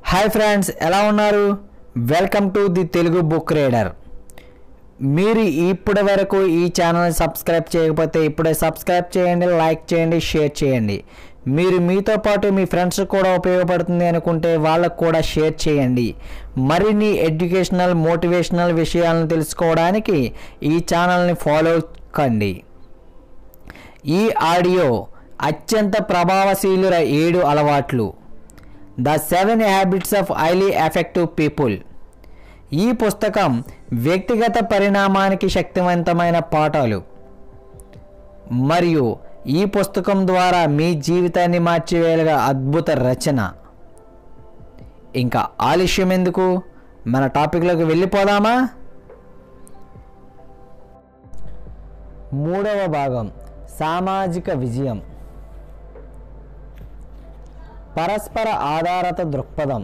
hi friends ఎలా ఉన్నారు welcome to the Telugu book reader మీరు ఇప్పటి వరకు ఈ ఛానల్ని సబ్స్క్రైబ్ చేయకపోతే ఇప్పుడే సబ్స్క్రైబ్ చేయండి లైక్ చేయండి షేర్ చేయండి మీరు మీతో పాటు మీ ఫ్రెండ్స్ కూడా ఉపయోగపడుతుంది అనుకుంటే వాళ్ళకు కూడా షేర్ చేయండి మరిన్ని ఎడ్యుకేషనల్ మోటివేషనల్ విషయాలను తెలుసుకోవడానికి ఈ ఛానల్ని ఫాలో కండి ఈ ఆడియో అత్యంత ప్రభావశీలుర ఏడు అలవాట్లు the seven habits of highly effective people ఈ పుస్తకం వ్యక్తిగత పరిణామానికి శక్తివంతమైన పాఠాలు మరియు ఈ పుస్తకం ద్వారా మీ జీవితాన్ని మార్చివేయగల అద్భుత రచన ఇంకా ఆలస్యం ఎందుకు మన టాపిక్లోకి వెళ్ళిపోదామా మూడవ భాగం సామాజిక విజయం పరస్పర ఆధారత దృక్పథం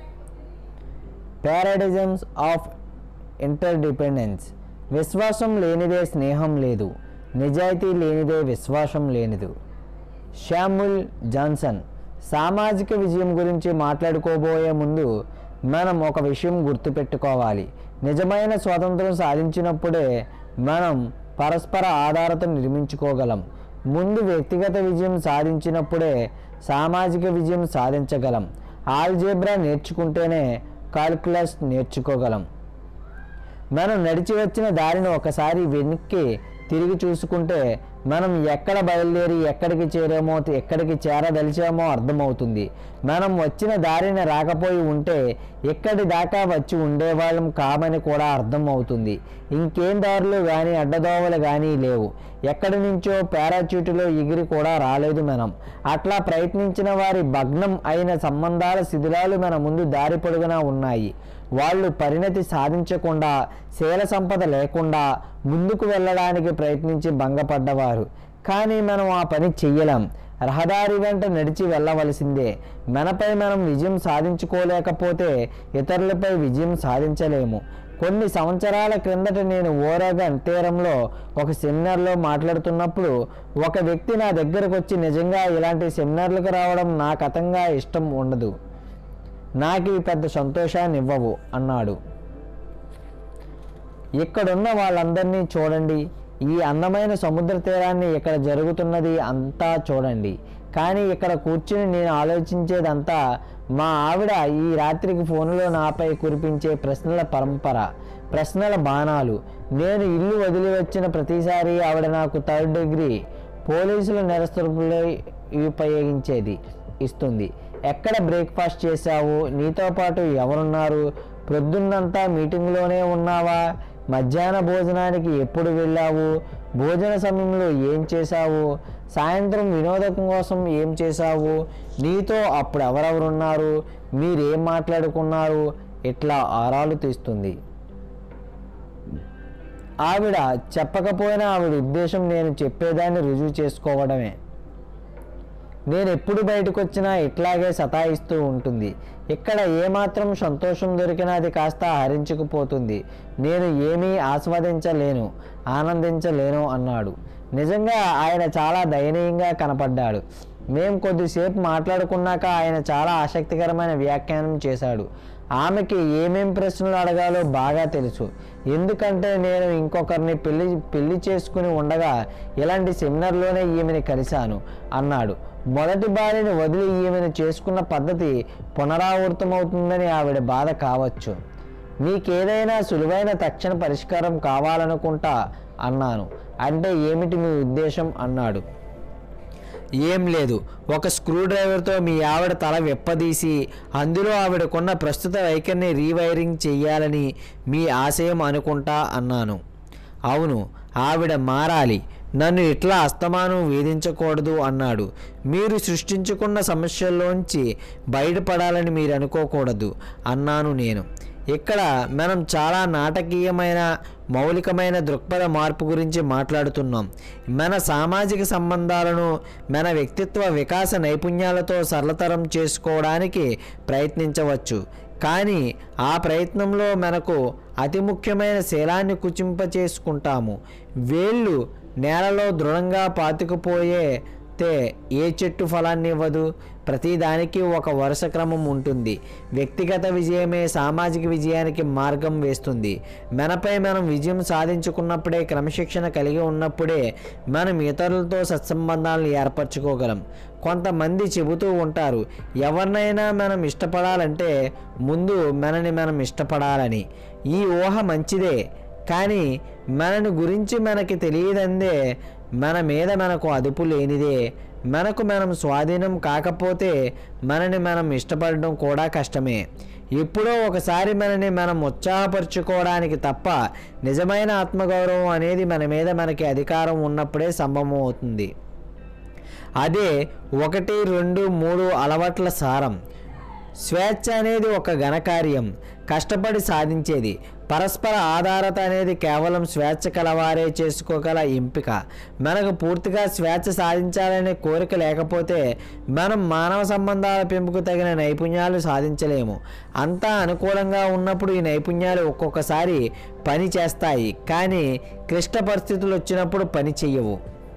పారాడిజమ్స్ ఆఫ్ ఇంటర్డిపెండెన్స్ విశ్వాసం లేనిదే స్నేహం లేదు నిజాయితీ లేనిదే విశ్వాసం లేనిదు శామ్యుల్ జాన్సన్ సామాజిక విజయం గురించి మాట్లాడుకోబోయే ముందు మనం ఒక విషయం గుర్తుపెట్టుకోవాలి నిజమైన స్వాతంత్రం సాధించినప్పుడే మనం పరస్పర ఆధారతను నిర్మించుకోగలం ముందు వ్యక్తిగత విజయం సాధించినప్పుడే సామాజిక విజయం సాధించగలం ఆల్జేబ్రా నేర్చుకుంటేనే కాల్కులస్ నేర్చుకోగలం మనం నడిచి వచ్చిన దారిని ఒకసారి వెనక్కి తిరిగి చూసుకుంటే మనం ఎక్కడ బయలుదేరి ఎక్కడికి చేరామో ఎక్కడికి చేరదలిచామో అర్థమవుతుంది మనం వచ్చిన దారిని రాకపోయి ఉంటే ఎక్కడి దాకా వచ్చి ఉండేవాళ్ళం కామని కూడా అర్థం అవుతుంది ఇంకేం దారులు కానీ అడ్డదోవలు కానీ లేవు ఎక్కడి నుంచో పారాచూటులో ఎగిరి కూడా రాలేదు మనం అట్లా ప్రయత్నించిన వారి భగ్నం అయిన సంబంధాల శిథిలాలు మన ముందు దారి పొడుగునా ఉన్నాయి వాళ్ళు పరిణతి సాధించకుండా శీల సంపద లేకుండా ముందుకు వెళ్ళడానికి ప్రయత్నించి భంగపడ్డవారు కానీ మనం ఆ పని చెయ్యలేం రహదారి వెంట నడిచి వెళ్ళవలసిందే మనపై మనం విజయం సాధించుకోలేకపోతే ఇతరులపై విజయం సాధించలేము కొన్ని సంవత్సరాల క్రిందట నేను ఓరగన్ తీరంలో ఒక సెమినార్లో మాట్లాడుతున్నప్పుడు ఒక వ్యక్తి నా దగ్గరకు వచ్చి నిజంగా ఇలాంటి సెమినార్లకు రావడం నా కథంగా ఇష్టం ఉండదు నాకు ఇవి పెద్ద సంతోషాన్ని ఇవ్వవు అన్నాడు ఇక్కడున్న వాళ్ళందరినీ చూడండి ఈ అందమైన సముద్ర తీరాన్ని ఇక్కడ జరుగుతున్నది అంతా చూడండి కానీ ఇక్కడ కూర్చుని నేను ఆలోచించేదంతా మా ఆవిడ ఈ రాత్రికి ఫోన్లో నాపై కురిపించే ప్రశ్నల పరంపర ప్రశ్నల బాణాలు నేను ఇల్లు వదిలి వచ్చిన ప్రతిసారి ఆవిడ నాకు థర్డ్ డిగ్రీ పోలీసుల నేరస్తులపై ఉపయోగించేది ఇస్తుంది ఎక్కడ బ్రేక్ఫాస్ట్ చేశావు నీతో పాటు ఎవరున్నారు ప్రొద్దున్నంతా మీటింగ్లోనే ఉన్నావా మధ్యాహ్న భోజనానికి ఎప్పుడు వెళ్ళావు భోజన సమయంలో ఏం చేశావు సాయంత్రం వినోదం కోసం ఏం చేశావు నీతో అప్పుడు ఎవరెవరున్నారు మీరేం మాట్లాడుకున్నారు ఇట్లా ఆరాలు తీస్తుంది ఆవిడ చెప్పకపోయినా ఆవిడ ఉద్దేశం నేను చెప్పేదాన్ని రుజువు చేసుకోవడమే నేను ఎప్పుడు బయటకు వచ్చినా ఇట్లాగే సతాయిస్తూ ఉంటుంది ఇక్కడ ఏమాత్రం సంతోషం దొరికినా అది కాస్త హరించుకుపోతుంది నేను ఏమీ ఆస్వాదించలేను ఆనందించలేను అన్నాడు నిజంగా ఆయన చాలా దయనీయంగా కనపడ్డాడు మేం కొద్దిసేపు మాట్లాడుకున్నాక ఆయన చాలా ఆసక్తికరమైన వ్యాఖ్యానం చేశాడు ఆమెకి ఏమేం ప్రశ్నలు అడగాలో బాగా తెలుసు ఎందుకంటే నేను ఇంకొకరిని పెళ్లి పెళ్లి చేసుకుని ఉండగా ఇలాంటి సెమినార్లోనే ఈమెని కలిశాను అన్నాడు మొదటి భార్యని వదిలి ఈమెను చేసుకున్న పద్ధతి పునరావృతమవుతుందని ఆవిడ బాధ కావచ్చు మీకేదైనా సులువైన తక్షణ పరిష్కారం కావాలనుకుంటా అన్నాను అంటే ఏమిటి మీ ఉద్దేశం అన్నాడు ఏం లేదు ఒక స్క్రూ డ్రైవర్తో మీ ఆవిడ తల విప్పదీసి అందులో ఆవిడకున్న ప్రస్తుత వైఖరిని రీవైరింగ్ చెయ్యాలని మీ ఆశయం అనుకుంటా అన్నాను అవును ఆవిడ మారాలి నన్ను ఇట్లా అస్తమానం వేధించకూడదు అన్నాడు మీరు సృష్టించుకున్న సమస్యల్లోంచి బయటపడాలని మీరు అనుకోకూడదు అన్నాను నేను ఇక్కడ మనం చాలా నాటకీయమైన మౌలికమైన దృక్పథ మార్పు గురించి మాట్లాడుతున్నాం మన సామాజిక సంబంధాలను మన వ్యక్తిత్వ వికాస నైపుణ్యాలతో సరళతరం చేసుకోవడానికి ప్రయత్నించవచ్చు కానీ ఆ ప్రయత్నంలో మనకు అతి ముఖ్యమైన శీలాన్ని కుచింపచేసుకుంటాము వేళ్ళు నేలలో దృఢంగా పాతుకుపోయే తే ఏ చెట్టు ఫలాన్ని ఇవ్వదు ప్రతిదానికి ఒక వరుస క్రమం ఉంటుంది వ్యక్తిగత విజయమే సామాజిక విజయానికి మార్గం వేస్తుంది మనపై మనం విజయం సాధించుకున్నప్పుడే క్రమశిక్షణ కలిగి ఉన్నప్పుడే మనం ఇతరులతో సత్సంబంధాలను ఏర్పరచుకోగలం కొంతమంది చెబుతూ ఉంటారు ఎవరినైనా మనం ఇష్టపడాలంటే ముందు మనని మనం ఇష్టపడాలని ఈ ఊహ మంచిదే కానీ మనని గురించి మనకి తెలియదందే మన మీద మనకు అదుపు లేనిదే మనకు మనం స్వాధీనం కాకపోతే మనని మనం ఇష్టపడడం కూడా కష్టమే ఎప్పుడో ఒకసారి మనని మనం ఉత్సాహపరచుకోవడానికి తప్ప నిజమైన ఆత్మగౌరవం అనేది మన మీద మనకి అధికారం ఉన్నప్పుడే సంభవం అవుతుంది అదే ఒకటి రెండు మూడు అలవాట్ల సారం స్వేచ్ఛ అనేది ఒక ఘనకార్యం కష్టపడి సాధించేది పరస్పర ఆధారత అనేది కేవలం స్వేచ్ఛ కలవారే చేసుకోగల ఎంపిక మనకు పూర్తిగా స్వేచ్ఛ సాధించాలనే కోరిక లేకపోతే మనం మానవ సంబంధాల పెంపుకు తగిన నైపుణ్యాలు సాధించలేము అంతా అనుకూలంగా ఉన్నప్పుడు ఈ నైపుణ్యాలు ఒక్కొక్కసారి పని చేస్తాయి కానీ క్లిష్ట పరిస్థితులు వచ్చినప్పుడు పని చెయ్యవు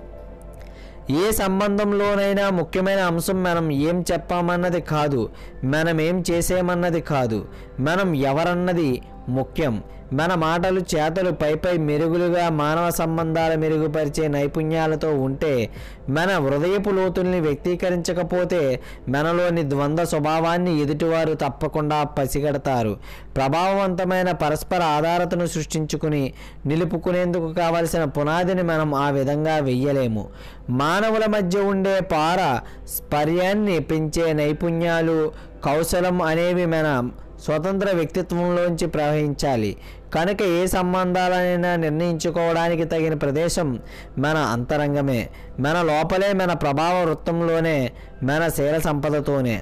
ఏ సంబంధంలోనైనా ముఖ్యమైన అంశం మనం ఏం చెప్పామన్నది కాదు మనం ఏం చేసేమన్నది కాదు మనం ఎవరన్నది ముఖ్యం మన మాటలు చేతలు పైపై మెరుగులుగా మానవ సంబంధాలు మెరుగుపరిచే నైపుణ్యాలతో ఉంటే మన హృదయపు లోతుల్ని వ్యక్తీకరించకపోతే మనలోని ద్వంద్వ స్వభావాన్ని ఎదుటివారు తప్పకుండా పసిగడతారు ప్రభావవంతమైన పరస్పర ఆధారతను సృష్టించుకుని నిలుపుకునేందుకు కావలసిన పునాదిని మనం ఆ విధంగా వెయ్యలేము మానవుల మధ్య ఉండే పార స్పర్యాన్ని పెంచే నైపుణ్యాలు కౌశలం అనేవి మన స్వతంత్ర వ్యక్తిత్వంలోంచి ప్రవహించాలి కనుక ఏ సంబంధాలనైనా నిర్ణయించుకోవడానికి తగిన ప్రదేశం మన అంతరంగమే మన లోపలే మన ప్రభావ వృత్తంలోనే మన శీల సంపదతోనే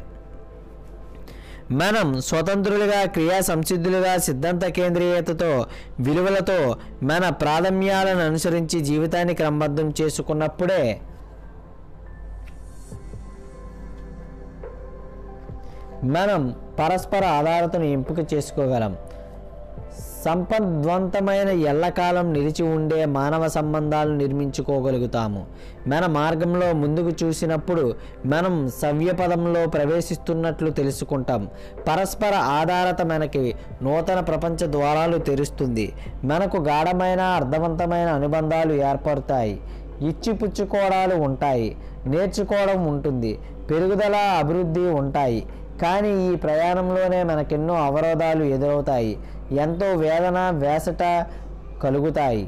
మనం స్వతంత్రులుగా క్రియా సంసిద్ధులుగా సిద్ధాంత కేంద్రీయతతో విలువలతో మన ప్రాథమ్యాలను అనుసరించి జీవితాన్ని క్రమబద్ధం చేసుకున్నప్పుడే మనం పరస్పర ఆధారతను ఎంపిక చేసుకోగలం సంపద్వంతమైన ఎల్లకాలం నిలిచి ఉండే మానవ సంబంధాలు నిర్మించుకోగలుగుతాము మన మార్గంలో ముందుకు చూసినప్పుడు మనం సవ్యపదంలో ప్రవేశిస్తున్నట్లు తెలుసుకుంటాం పరస్పర ఆధారత మనకి నూతన ప్రపంచ ద్వారాలు తెరుస్తుంది మనకు గాఢమైన అర్థవంతమైన అనుబంధాలు ఏర్పడతాయి ఇచ్చిపుచ్చుకోవడాలు ఉంటాయి నేర్చుకోవడం ఉంటుంది పెరుగుదల అభివృద్ధి ఉంటాయి కానీ ఈ ప్రయాణంలోనే మనకెన్నో అవరోధాలు ఎదురవుతాయి ఎంతో వేదన వేసట కలుగుతాయి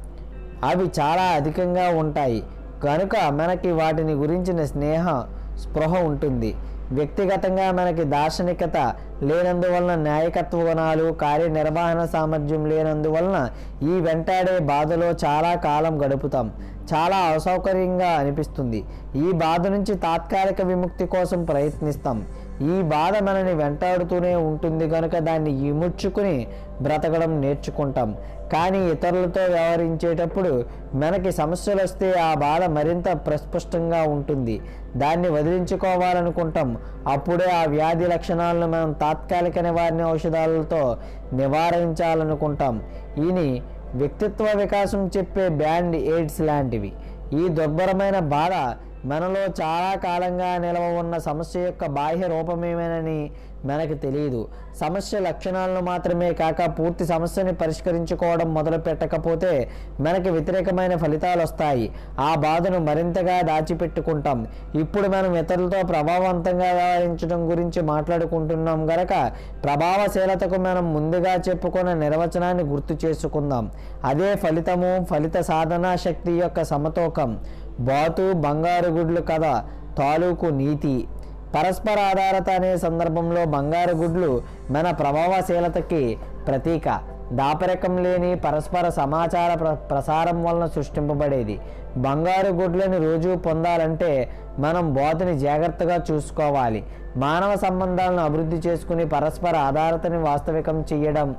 అవి చాలా అధికంగా ఉంటాయి కనుక మనకి వాటిని గురించిన స్నేహ స్పృహ ఉంటుంది వ్యక్తిగతంగా మనకి దార్శనికత లేనందువలన నాయకత్వ గుణాలు కార్యనిర్వహణ సామర్థ్యం లేనందువలన ఈ వెంటాడే బాధలో చాలా కాలం గడుపుతాం చాలా అసౌకర్యంగా అనిపిస్తుంది ఈ బాధ నుంచి తాత్కాలిక విముక్తి కోసం ప్రయత్నిస్తాం ఈ బాధ మనని వెంటాడుతూనే ఉంటుంది కనుక దాన్ని ఇముడ్చుకుని బ్రతకడం నేర్చుకుంటాం కానీ ఇతరులతో వ్యవహరించేటప్పుడు మనకి సమస్యలు వస్తే ఆ బాధ మరింత ప్రస్పష్టంగా ఉంటుంది దాన్ని వదిలించుకోవాలనుకుంటాం అప్పుడే ఆ వ్యాధి లక్షణాలను మనం తాత్కాలిక నివారణ ఔషధాలతో నివారించాలనుకుంటాం ఈని వ్యక్తిత్వ వికాసం చెప్పే బ్యాండ్ ఎయిడ్స్ లాంటివి ఈ దుర్భరమైన బాధ మనలో చాలా కాలంగా నిలవ ఉన్న సమస్య యొక్క బాహ్య రూపమేమేనని మనకు తెలియదు సమస్య లక్షణాలను మాత్రమే కాక పూర్తి సమస్యని పరిష్కరించుకోవడం మొదలు పెట్టకపోతే మనకి వ్యతిరేకమైన ఫలితాలు వస్తాయి ఆ బాధను మరింతగా దాచిపెట్టుకుంటాం ఇప్పుడు మనం ఇతరులతో ప్రభావవంతంగా వ్యవహరించడం గురించి మాట్లాడుకుంటున్నాం గనక ప్రభావశీలతకు మనం ముందుగా చెప్పుకున్న నిర్వచనాన్ని గుర్తు చేసుకుందాం అదే ఫలితము ఫలిత సాధనా శక్తి యొక్క సమతూకం బాతు బంగారు గుడ్లు కథ తాలూకు నీతి పరస్పర ఆధారత అనే సందర్భంలో బంగారు గుడ్లు మన ప్రభావశీలతకి ప్రతీక దాపరికం లేని పరస్పర సమాచార ప్ర ప్రసారం వలన సృష్టింపబడేది బంగారు గుడ్లను రోజు పొందాలంటే మనం బోధని జాగ్రత్తగా చూసుకోవాలి మానవ సంబంధాలను అభివృద్ధి చేసుకుని పరస్పర ఆధారతని వాస్తవికం చేయడం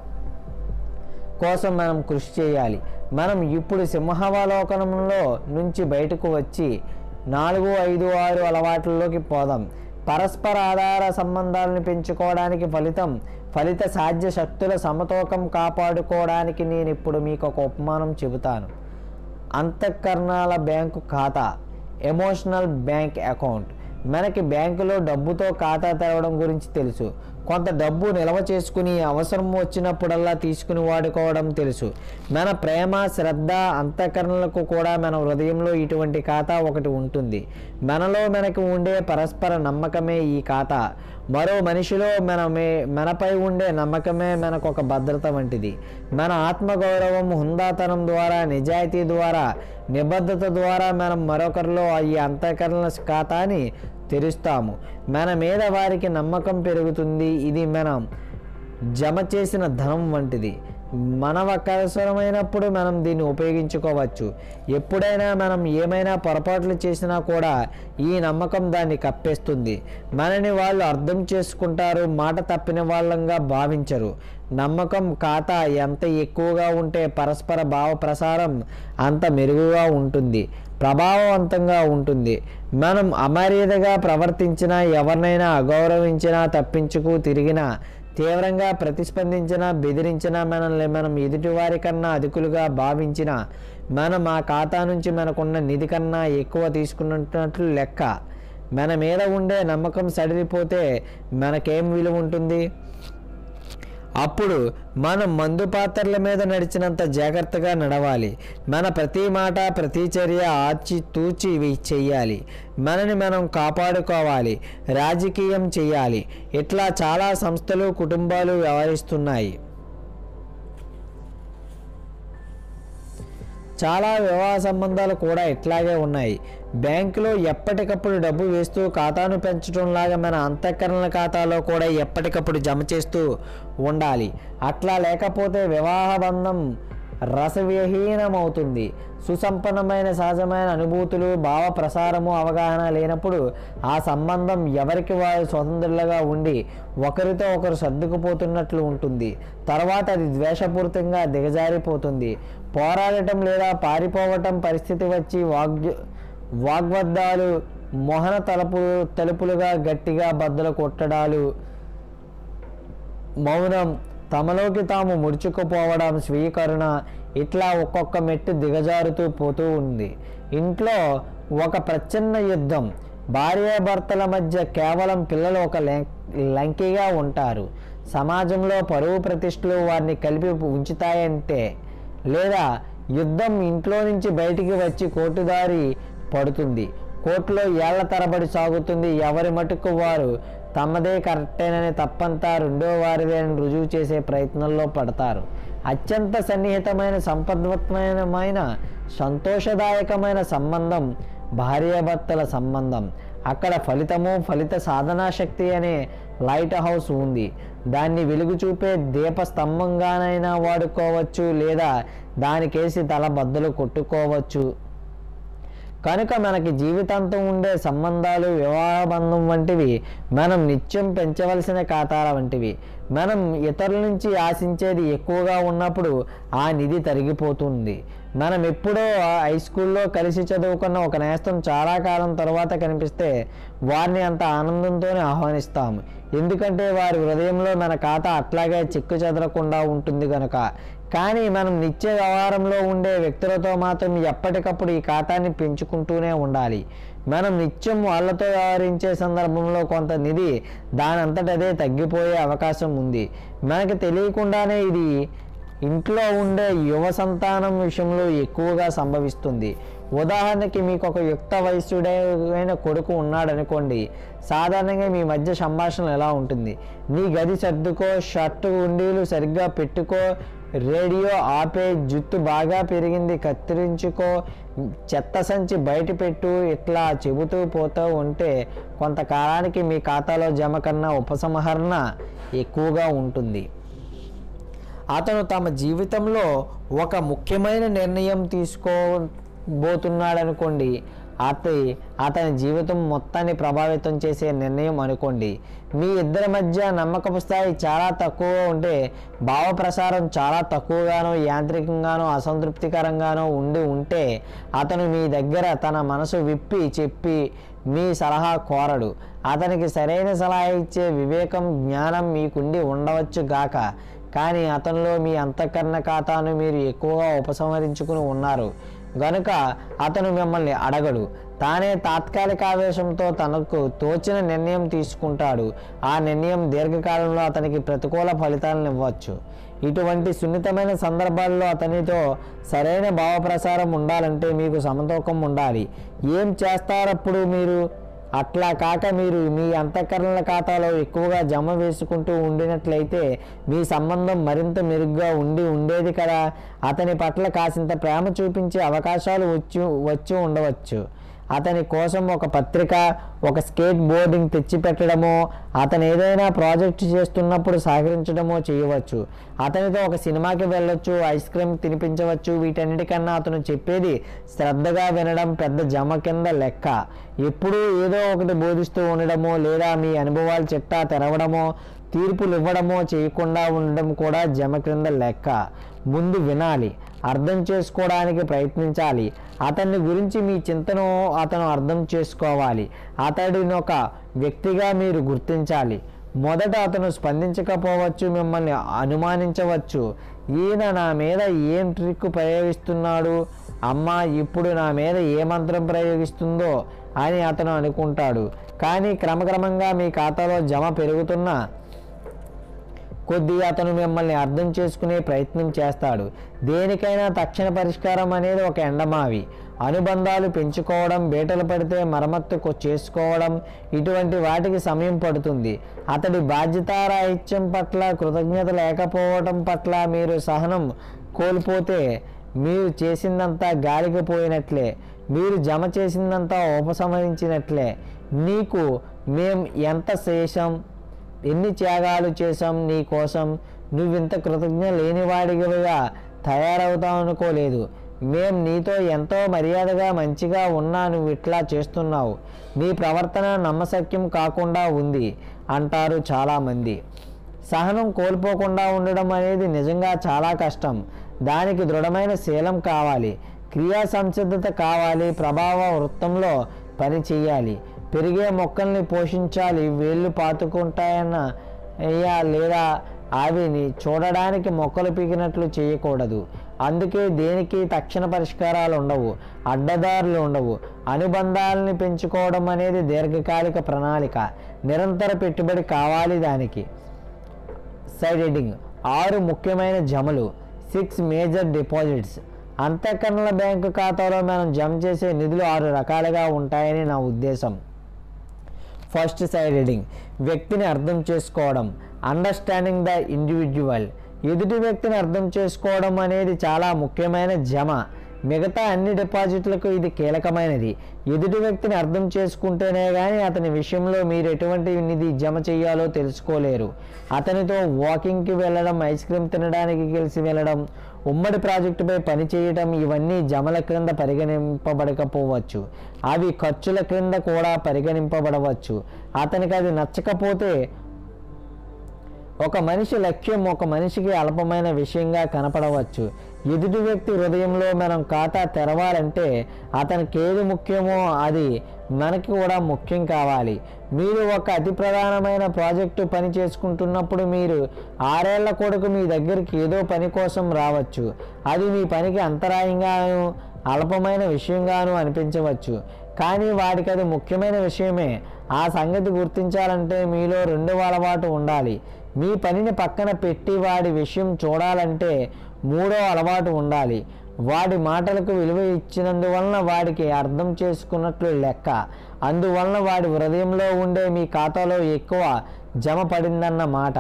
కోసం మనం కృషి చేయాలి మనం ఇప్పుడు సింహావలోకనంలో నుంచి బయటకు వచ్చి నాలుగు ఐదు ఆరు అలవాట్లలోకి పోదాం పరస్పర ఆధార సంబంధాలను పెంచుకోవడానికి ఫలితం ఫలిత సాధ్య శక్తుల సమతూకం కాపాడుకోవడానికి నేను ఇప్పుడు మీకు ఒక ఉపమానం చెబుతాను అంతఃకరణాల బ్యాంకు ఖాతా ఎమోషనల్ బ్యాంక్ అకౌంట్ మనకి బ్యాంకులో డబ్బుతో ఖాతా తెరవడం గురించి తెలుసు కొంత డబ్బు నిల్వ చేసుకుని అవసరం వచ్చినప్పుడల్లా తీసుకుని వాడుకోవడం తెలుసు మన ప్రేమ శ్రద్ధ అంతఃకరణలకు కూడా మన హృదయంలో ఇటువంటి ఖాతా ఒకటి ఉంటుంది మనలో మనకు ఉండే పరస్పర నమ్మకమే ఈ ఖాతా మరో మనిషిలో మన మే- మనపై ఉండే నమ్మకమే మనకు ఒక భద్రత వంటిది మన ఆత్మగౌరవం హుందాతనం ద్వారా నిజాయితీ ద్వారా నిబద్ధత ద్వారా మనం మరొకరిలో ఈ అంతఃకరణ ఖాతాని తెరుస్తాము మన మీద వారికి నమ్మకం పెరుగుతుంది ఇది మనం జమ చేసిన ధనం వంటిది మన అవసరమైనప్పుడు మనం దీన్ని ఉపయోగించుకోవచ్చు ఎప్పుడైనా మనం ఏమైనా పొరపాట్లు చేసినా కూడా ఈ నమ్మకం దాన్ని కప్పేస్తుంది మనని వాళ్ళు అర్థం చేసుకుంటారు మాట తప్పిన వాళ్ళంగా భావించరు నమ్మకం ఖాతా ఎంత ఎక్కువగా ఉంటే పరస్పర భావ ప్రసారం అంత మెరుగుగా ఉంటుంది ప్రభావవంతంగా ఉంటుంది మనం అమర్యాదగా ప్రవర్తించినా ఎవరినైనా అగౌరవించినా తప్పించుకు తిరిగినా తీవ్రంగా ప్రతిస్పందించినా బెదిరించినా మనల్ని మనం ఎదుటివారి కన్నా అధికులుగా భావించినా మనం ఆ ఖాతా నుంచి మనకున్న నిధి కన్నా ఎక్కువ తీసుకున్నట్లు లెక్క మన మీద ఉండే నమ్మకం సడిలిపోతే మనకేం విలువ ఉంటుంది అప్పుడు మనం మందు పాత్రల మీద నడిచినంత జాగ్రత్తగా నడవాలి మన ప్రతి మాట ప్రతి చర్య ఆచి తూచి ఇవి చెయ్యాలి మనని మనం కాపాడుకోవాలి రాజకీయం చేయాలి ఇట్లా చాలా సంస్థలు కుటుంబాలు వ్యవహరిస్తున్నాయి చాలా వివాహ సంబంధాలు కూడా ఇట్లాగే ఉన్నాయి బ్యాంకులో ఎప్పటికప్పుడు డబ్బు వేస్తూ ఖాతాను పెంచడం లాగా మన అంతఃకరణ ఖాతాలో కూడా ఎప్పటికప్పుడు జమ చేస్తూ ఉండాలి అట్లా లేకపోతే వివాహ బంధం రసవిహీనమవుతుంది సుసంపన్నమైన సహజమైన అనుభూతులు భావ ప్రసారము అవగాహన లేనప్పుడు ఆ సంబంధం ఎవరికి వారు స్వతంత్రులుగా ఉండి ఒకరితో ఒకరు సర్దుకుపోతున్నట్లు ఉంటుంది తర్వాత అది ద్వేషపూరితంగా దిగజారిపోతుంది పోరాడటం లేదా పారిపోవటం పరిస్థితి వచ్చి వాగ్య వాగ్వద్దాలు మొహన తలుపు తలుపులుగా గట్టిగా బద్దలు కొట్టడాలు మౌనం తమలోకి తాము ముడుచుకుపోవడం స్వీకరణ ఇట్లా ఒక్కొక్క మెట్టు దిగజారుతూ పోతూ ఉంది ఇంట్లో ఒక ప్రచ్ఛన్న యుద్ధం భార్యాభర్తల మధ్య కేవలం పిల్లలు ఒక లం- లంకిగా ఉంటారు సమాజంలో పరువు ప్రతిష్టలు వారిని కలిపి ఉంచుతాయంటే లేదా యుద్ధం ఇంట్లో నుంచి బయటికి వచ్చి కోర్టుదారి పడుతుంది కోర్టులో ఏళ్ల తరబడి సాగుతుంది ఎవరి మటుకు వారు తమదే కరెక్టేనని తప్పంతా రెండో వారిదేనని రుజువు చేసే ప్రయత్నంలో పడతారు అత్యంత సన్నిహితమైన సంపద్వత్మైన సంతోషదాయకమైన సంబంధం భార్యాభర్తల సంబంధం అక్కడ ఫలితము ఫలిత సాధనా శక్తి అనే లైట్ హౌస్ ఉంది దాన్ని వెలుగు చూపే దీపస్తంభంగానైనా వాడుకోవచ్చు లేదా దానికేసి తల బద్దలు కొట్టుకోవచ్చు కనుక మనకి జీవితాంతం ఉండే సంబంధాలు వివాహ బంధం వంటివి మనం నిత్యం పెంచవలసిన ఖాతాల వంటివి మనం ఇతరుల నుంచి ఆశించేది ఎక్కువగా ఉన్నప్పుడు ఆ నిధి తరిగిపోతుంది మనం ఎప్పుడో హై స్కూల్లో కలిసి చదువుకున్న ఒక నేస్తం చాలా కాలం తర్వాత కనిపిస్తే వారిని అంత ఆనందంతోనే ఆహ్వానిస్తాము ఎందుకంటే వారి హృదయంలో మన ఖాతా అట్లాగే చిక్కు చెదరకుండా ఉంటుంది కనుక కానీ మనం నిత్య వ్యవహారంలో ఉండే వ్యక్తులతో మాత్రం ఎప్పటికప్పుడు ఈ ఖాతాని పెంచుకుంటూనే ఉండాలి మనం నిత్యం వాళ్ళతో వ్యవహరించే సందర్భంలో కొంత నిధి దానంతటదే తగ్గిపోయే అవకాశం ఉంది మనకి తెలియకుండానే ఇది ఇంట్లో ఉండే యువ సంతానం విషయంలో ఎక్కువగా సంభవిస్తుంది ఉదాహరణకి మీకు ఒక యుక్త వయస్సుడైన కొడుకు ఉన్నాడనుకోండి సాధారణంగా మీ మధ్య సంభాషణ ఎలా ఉంటుంది నీ గది సర్దుకో షర్టు ఉండీలు సరిగ్గా పెట్టుకో రేడియో ఆపే జుట్టు బాగా పెరిగింది కత్తిరించుకో చెత్త సంచి బయట పెట్టు ఇట్లా చెబుతూ పోతూ ఉంటే కొంతకాలానికి మీ ఖాతాలో జమ కన్నా ఉపసంహరణ ఎక్కువగా ఉంటుంది అతను తమ జీవితంలో ఒక ముఖ్యమైన నిర్ణయం తీసుకోబోతున్నాడనుకోండి అతని అతని జీవితం మొత్తాన్ని ప్రభావితం చేసే నిర్ణయం అనుకోండి మీ ఇద్దరి మధ్య నమ్మకపు స్థాయి చాలా తక్కువ ఉంటే భావ ప్రసారం చాలా తక్కువగానో యాంత్రికంగానో అసంతృప్తికరంగానో ఉండి ఉంటే అతను మీ దగ్గర తన మనసు విప్పి చెప్పి మీ సలహా కోరడు అతనికి సరైన సలహా ఇచ్చే వివేకం జ్ఞానం మీకుండి ఉండవచ్చు గాక కానీ అతనిలో మీ అంతఃకరణ ఖాతాను మీరు ఎక్కువగా ఉపసంహరించుకుని ఉన్నారు గనుక అతను మిమ్మల్ని అడగడు తానే తాత్కాలిక ఆవేశంతో తనకు తోచిన నిర్ణయం తీసుకుంటాడు ఆ నిర్ణయం దీర్ఘకాలంలో అతనికి ప్రతికూల ఫలితాలను ఇవ్వచ్చు ఇటువంటి సున్నితమైన సందర్భాల్లో అతనితో సరైన భావప్రసారం ఉండాలంటే మీకు సమతూకం ఉండాలి ఏం చేస్తారప్పుడు మీరు అట్లా కాక మీరు మీ అంతఃకరణల ఖాతాలో ఎక్కువగా జమ వేసుకుంటూ ఉండినట్లయితే మీ సంబంధం మరింత మెరుగ్గా ఉండి ఉండేది కదా అతని పట్ల కాసింత ప్రేమ చూపించే అవకాశాలు వచ్చి వచ్చి ఉండవచ్చు అతని కోసం ఒక పత్రిక ఒక స్కేట్ బోర్డింగ్ తెచ్చిపెట్టడమో అతను ఏదైనా ప్రాజెక్ట్ చేస్తున్నప్పుడు సహకరించడమో చేయవచ్చు అతనితో ఒక సినిమాకి వెళ్ళొచ్చు ఐస్ క్రీమ్ తినిపించవచ్చు వీటన్నిటికన్నా అతను చెప్పేది శ్రద్ధగా వినడం పెద్ద జమ కింద లెక్క ఎప్పుడూ ఏదో ఒకటి బోధిస్తూ ఉండడమో లేదా మీ అనుభవాలు చిట్టా తెరవడమో తీర్పులు ఇవ్వడమో చేయకుండా ఉండడం కూడా జమ క్రింద లెక్క ముందు వినాలి అర్థం చేసుకోవడానికి ప్రయత్నించాలి అతన్ని గురించి మీ చింతను అతను అర్థం చేసుకోవాలి అతడిని ఒక వ్యక్తిగా మీరు గుర్తించాలి మొదట అతను స్పందించకపోవచ్చు మిమ్మల్ని అనుమానించవచ్చు ఈయన నా మీద ఏం ట్రిక్ ప్రయోగిస్తున్నాడు అమ్మ ఇప్పుడు నా మీద ఏ మంత్రం ప్రయోగిస్తుందో అని అతను అనుకుంటాడు కానీ క్రమక్రమంగా మీ ఖాతాలో జమ పెరుగుతున్న కొద్దీ అతను మిమ్మల్ని అర్థం చేసుకునే ప్రయత్నం చేస్తాడు దేనికైనా తక్షణ పరిష్కారం అనేది ఒక ఎండమావి అనుబంధాలు పెంచుకోవడం బీటలు పడితే మరమ్మత్తు కొ- చేసుకోవడం ఇటువంటి వాటికి సమయం పడుతుంది అతడి బాధ్యతారాహిత్యం పట్ల కృతజ్ఞత లేకపోవడం పట్ల మీరు సహనం కోల్పోతే మీరు చేసిందంతా గాలికి పోయినట్లే మీరు జమ చేసిందంతా ఉపసంహరించినట్లే నీకు మేం ఎంత శేషం ఎన్ని త్యాగాలు చేశాం నీ కోసం నువ్వింత కృతజ్ఞ లేనివాడిగా తయారవుతావు అనుకోలేదు మేం నీతో ఎంతో మర్యాదగా మంచిగా ఉన్నా నువ్వు ఇట్లా చేస్తున్నావు నీ ప్రవర్తన నమ్మశక్యం కాకుండా ఉంది అంటారు చాలామంది సహనం కోల్పోకుండా ఉండడం అనేది నిజంగా చాలా కష్టం దానికి దృఢమైన శీలం కావాలి క్రియా సంసిద్ధత కావాలి ప్రభావ వృత్తంలో పని చేయాలి పెరిగే మొక్కల్ని పోషించాలి వేళ్ళు పాతుకుంటాయన్న అయ్యా లేదా అవిని చూడడానికి మొక్కలు పీకినట్లు చేయకూడదు అందుకే దేనికి తక్షణ పరిష్కారాలు ఉండవు అడ్డదారులు ఉండవు అనుబంధాలని పెంచుకోవడం అనేది దీర్ఘకాలిక ప్రణాళిక నిరంతర పెట్టుబడి కావాలి దానికి సైడ్ హెడ్డింగ్ ఆరు ముఖ్యమైన జమలు సిక్స్ మేజర్ డిపాజిట్స్ అంతఃకరణల బ్యాంకు ఖాతాలో మనం జమ చేసే నిధులు ఆరు రకాలుగా ఉంటాయని నా ఉద్దేశం ఫస్ట్ సైడ్ హెడింగ్ వ్యక్తిని అర్థం చేసుకోవడం అండర్స్టాండింగ్ ద ఇండివిజువల్ ఎదుటి వ్యక్తిని అర్థం చేసుకోవడం అనేది చాలా ముఖ్యమైన జమ మిగతా అన్ని డిపాజిట్లకు ఇది కీలకమైనది ఎదుటి వ్యక్తిని అర్థం చేసుకుంటేనే కానీ అతని విషయంలో మీరు ఎటువంటి నిధి జమ చేయాలో తెలుసుకోలేరు అతనితో వాకింగ్కి వెళ్ళడం ఐస్ క్రీమ్ తినడానికి కలిసి వెళ్ళడం ఉమ్మడి ప్రాజెక్టుపై పని చేయడం ఇవన్నీ జమల క్రింద పరిగణింపబడకపోవచ్చు అవి ఖర్చుల క్రింద కూడా పరిగణింపబడవచ్చు అతనికి అది నచ్చకపోతే ఒక మనిషి లక్ష్యం ఒక మనిషికి అల్పమైన విషయంగా కనపడవచ్చు ఎదుటి వ్యక్తి హృదయంలో మనం ఖాతా తెరవాలంటే అతనికి ఏది ముఖ్యమో అది మనకి కూడా ముఖ్యం కావాలి మీరు ఒక అతి ప్రధానమైన ప్రాజెక్టు పని చేసుకుంటున్నప్పుడు మీరు ఆరేళ్ల కొడుకు మీ దగ్గరికి ఏదో పని కోసం రావచ్చు అది మీ పనికి అంతరాయంగాను అల్పమైన విషయంగాను అనిపించవచ్చు కానీ వాడికి అది ముఖ్యమైన విషయమే ఆ సంగతి గుర్తించాలంటే మీలో రెండవ అలవాటు ఉండాలి మీ పనిని పక్కన పెట్టి వాడి విషయం చూడాలంటే మూడో అలవాటు ఉండాలి వాడి మాటలకు విలువ ఇచ్చినందువలన వాడికి అర్థం చేసుకున్నట్లు లెక్క అందువలన వాడి హృదయంలో ఉండే మీ ఖాతాలో ఎక్కువ జమ పడిందన్న మాట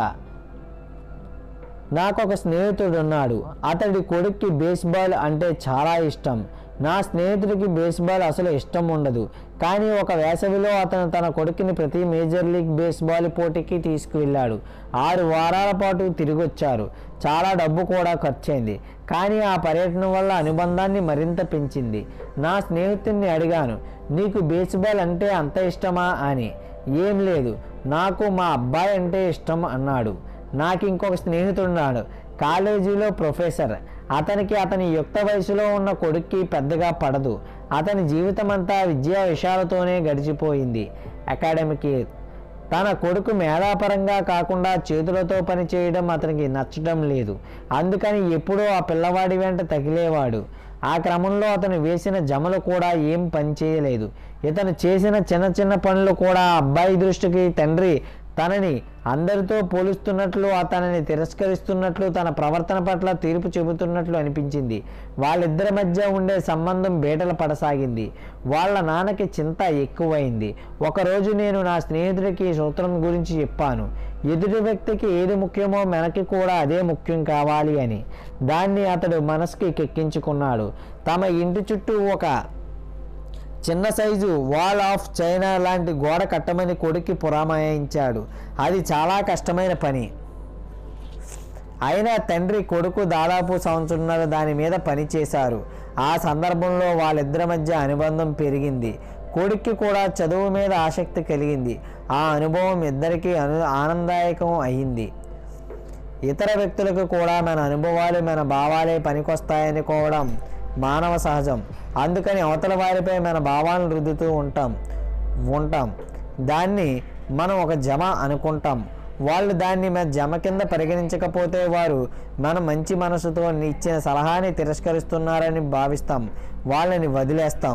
నాకు ఒక స్నేహితుడు ఉన్నాడు అతడి కొడుక్కి బేస్బాల్ అంటే చాలా ఇష్టం నా స్నేహితుడికి బేస్బాల్ అసలు ఇష్టం ఉండదు కానీ ఒక వేసవిలో అతను తన కొడుకుని ప్రతి మేజర్ లీగ్ బేస్బాల్ పోటీకి తీసుకువెళ్ళాడు ఆరు వారాల పాటు తిరిగొచ్చారు చాలా డబ్బు కూడా ఖర్చయింది కానీ ఆ పర్యటన వల్ల అనుబంధాన్ని మరింత పెంచింది నా స్నేహితుడిని అడిగాను నీకు బేస్బాల్ అంటే అంత ఇష్టమా అని ఏం లేదు నాకు మా అబ్బాయి అంటే ఇష్టం అన్నాడు నాకు ఇంకొక స్నేహితుడున్నాడు కాలేజీలో ప్రొఫెసర్ అతనికి అతని యుక్త వయసులో ఉన్న కొడుక్కి పెద్దగా పడదు అతని జీవితం అంతా విద్యా విషయాలతోనే గడిచిపోయింది అకాడమిక్ ఇయర్ తన కొడుకు మేధాపరంగా కాకుండా చేతులతో పని చేయడం అతనికి నచ్చడం లేదు అందుకని ఎప్పుడూ ఆ పిల్లవాడి వెంట తగిలేవాడు ఆ క్రమంలో అతను వేసిన జమలు కూడా ఏం పనిచేయలేదు ఇతను చేసిన చిన్న చిన్న పనులు కూడా అబ్బాయి దృష్టికి తండ్రి తనని అందరితో పోలుస్తున్నట్లు అతనిని తిరస్కరిస్తున్నట్లు తన ప్రవర్తన పట్ల తీర్పు చెబుతున్నట్లు అనిపించింది వాళ్ళిద్దరి మధ్య ఉండే సంబంధం బీటలు పడసాగింది వాళ్ళ నాన్నకి చింత ఎక్కువైంది ఒకరోజు నేను నా స్నేహితుడికి ఈ సూత్రం గురించి చెప్పాను ఎదుటి వ్యక్తికి ఏది ముఖ్యమో మనకి కూడా అదే ముఖ్యం కావాలి అని దాన్ని అతడు మనసుకి కెక్కించుకున్నాడు తమ ఇంటి చుట్టూ ఒక చిన్న సైజు వాల్ ఆఫ్ చైనా లాంటి గోడ కట్టమని కొడుక్కి పురామాయించాడు అది చాలా కష్టమైన పని అయినా తండ్రి కొడుకు దాదాపు సంవత్సరంన్నర దాని మీద పని చేశారు ఆ సందర్భంలో వాళ్ళిద్దరి మధ్య అనుబంధం పెరిగింది కొడుక్కి కూడా చదువు మీద ఆసక్తి కలిగింది ఆ అనుభవం ఇద్దరికీ అను ఆనందదాయకం అయింది ఇతర వ్యక్తులకు కూడా మన అనుభవాలు మన భావాలే పనికొస్తాయనుకోవడం మానవ సహజం అందుకని అవతల వారిపై మన భావాలను రుద్దుతూ ఉంటాం ఉంటాం దాన్ని మనం ఒక జమ అనుకుంటాం వాళ్ళు దాన్ని మన జమ కింద పరిగణించకపోతే వారు మన మంచి మనసుతో ఇచ్చిన సలహాని తిరస్కరిస్తున్నారని భావిస్తాం వాళ్ళని వదిలేస్తాం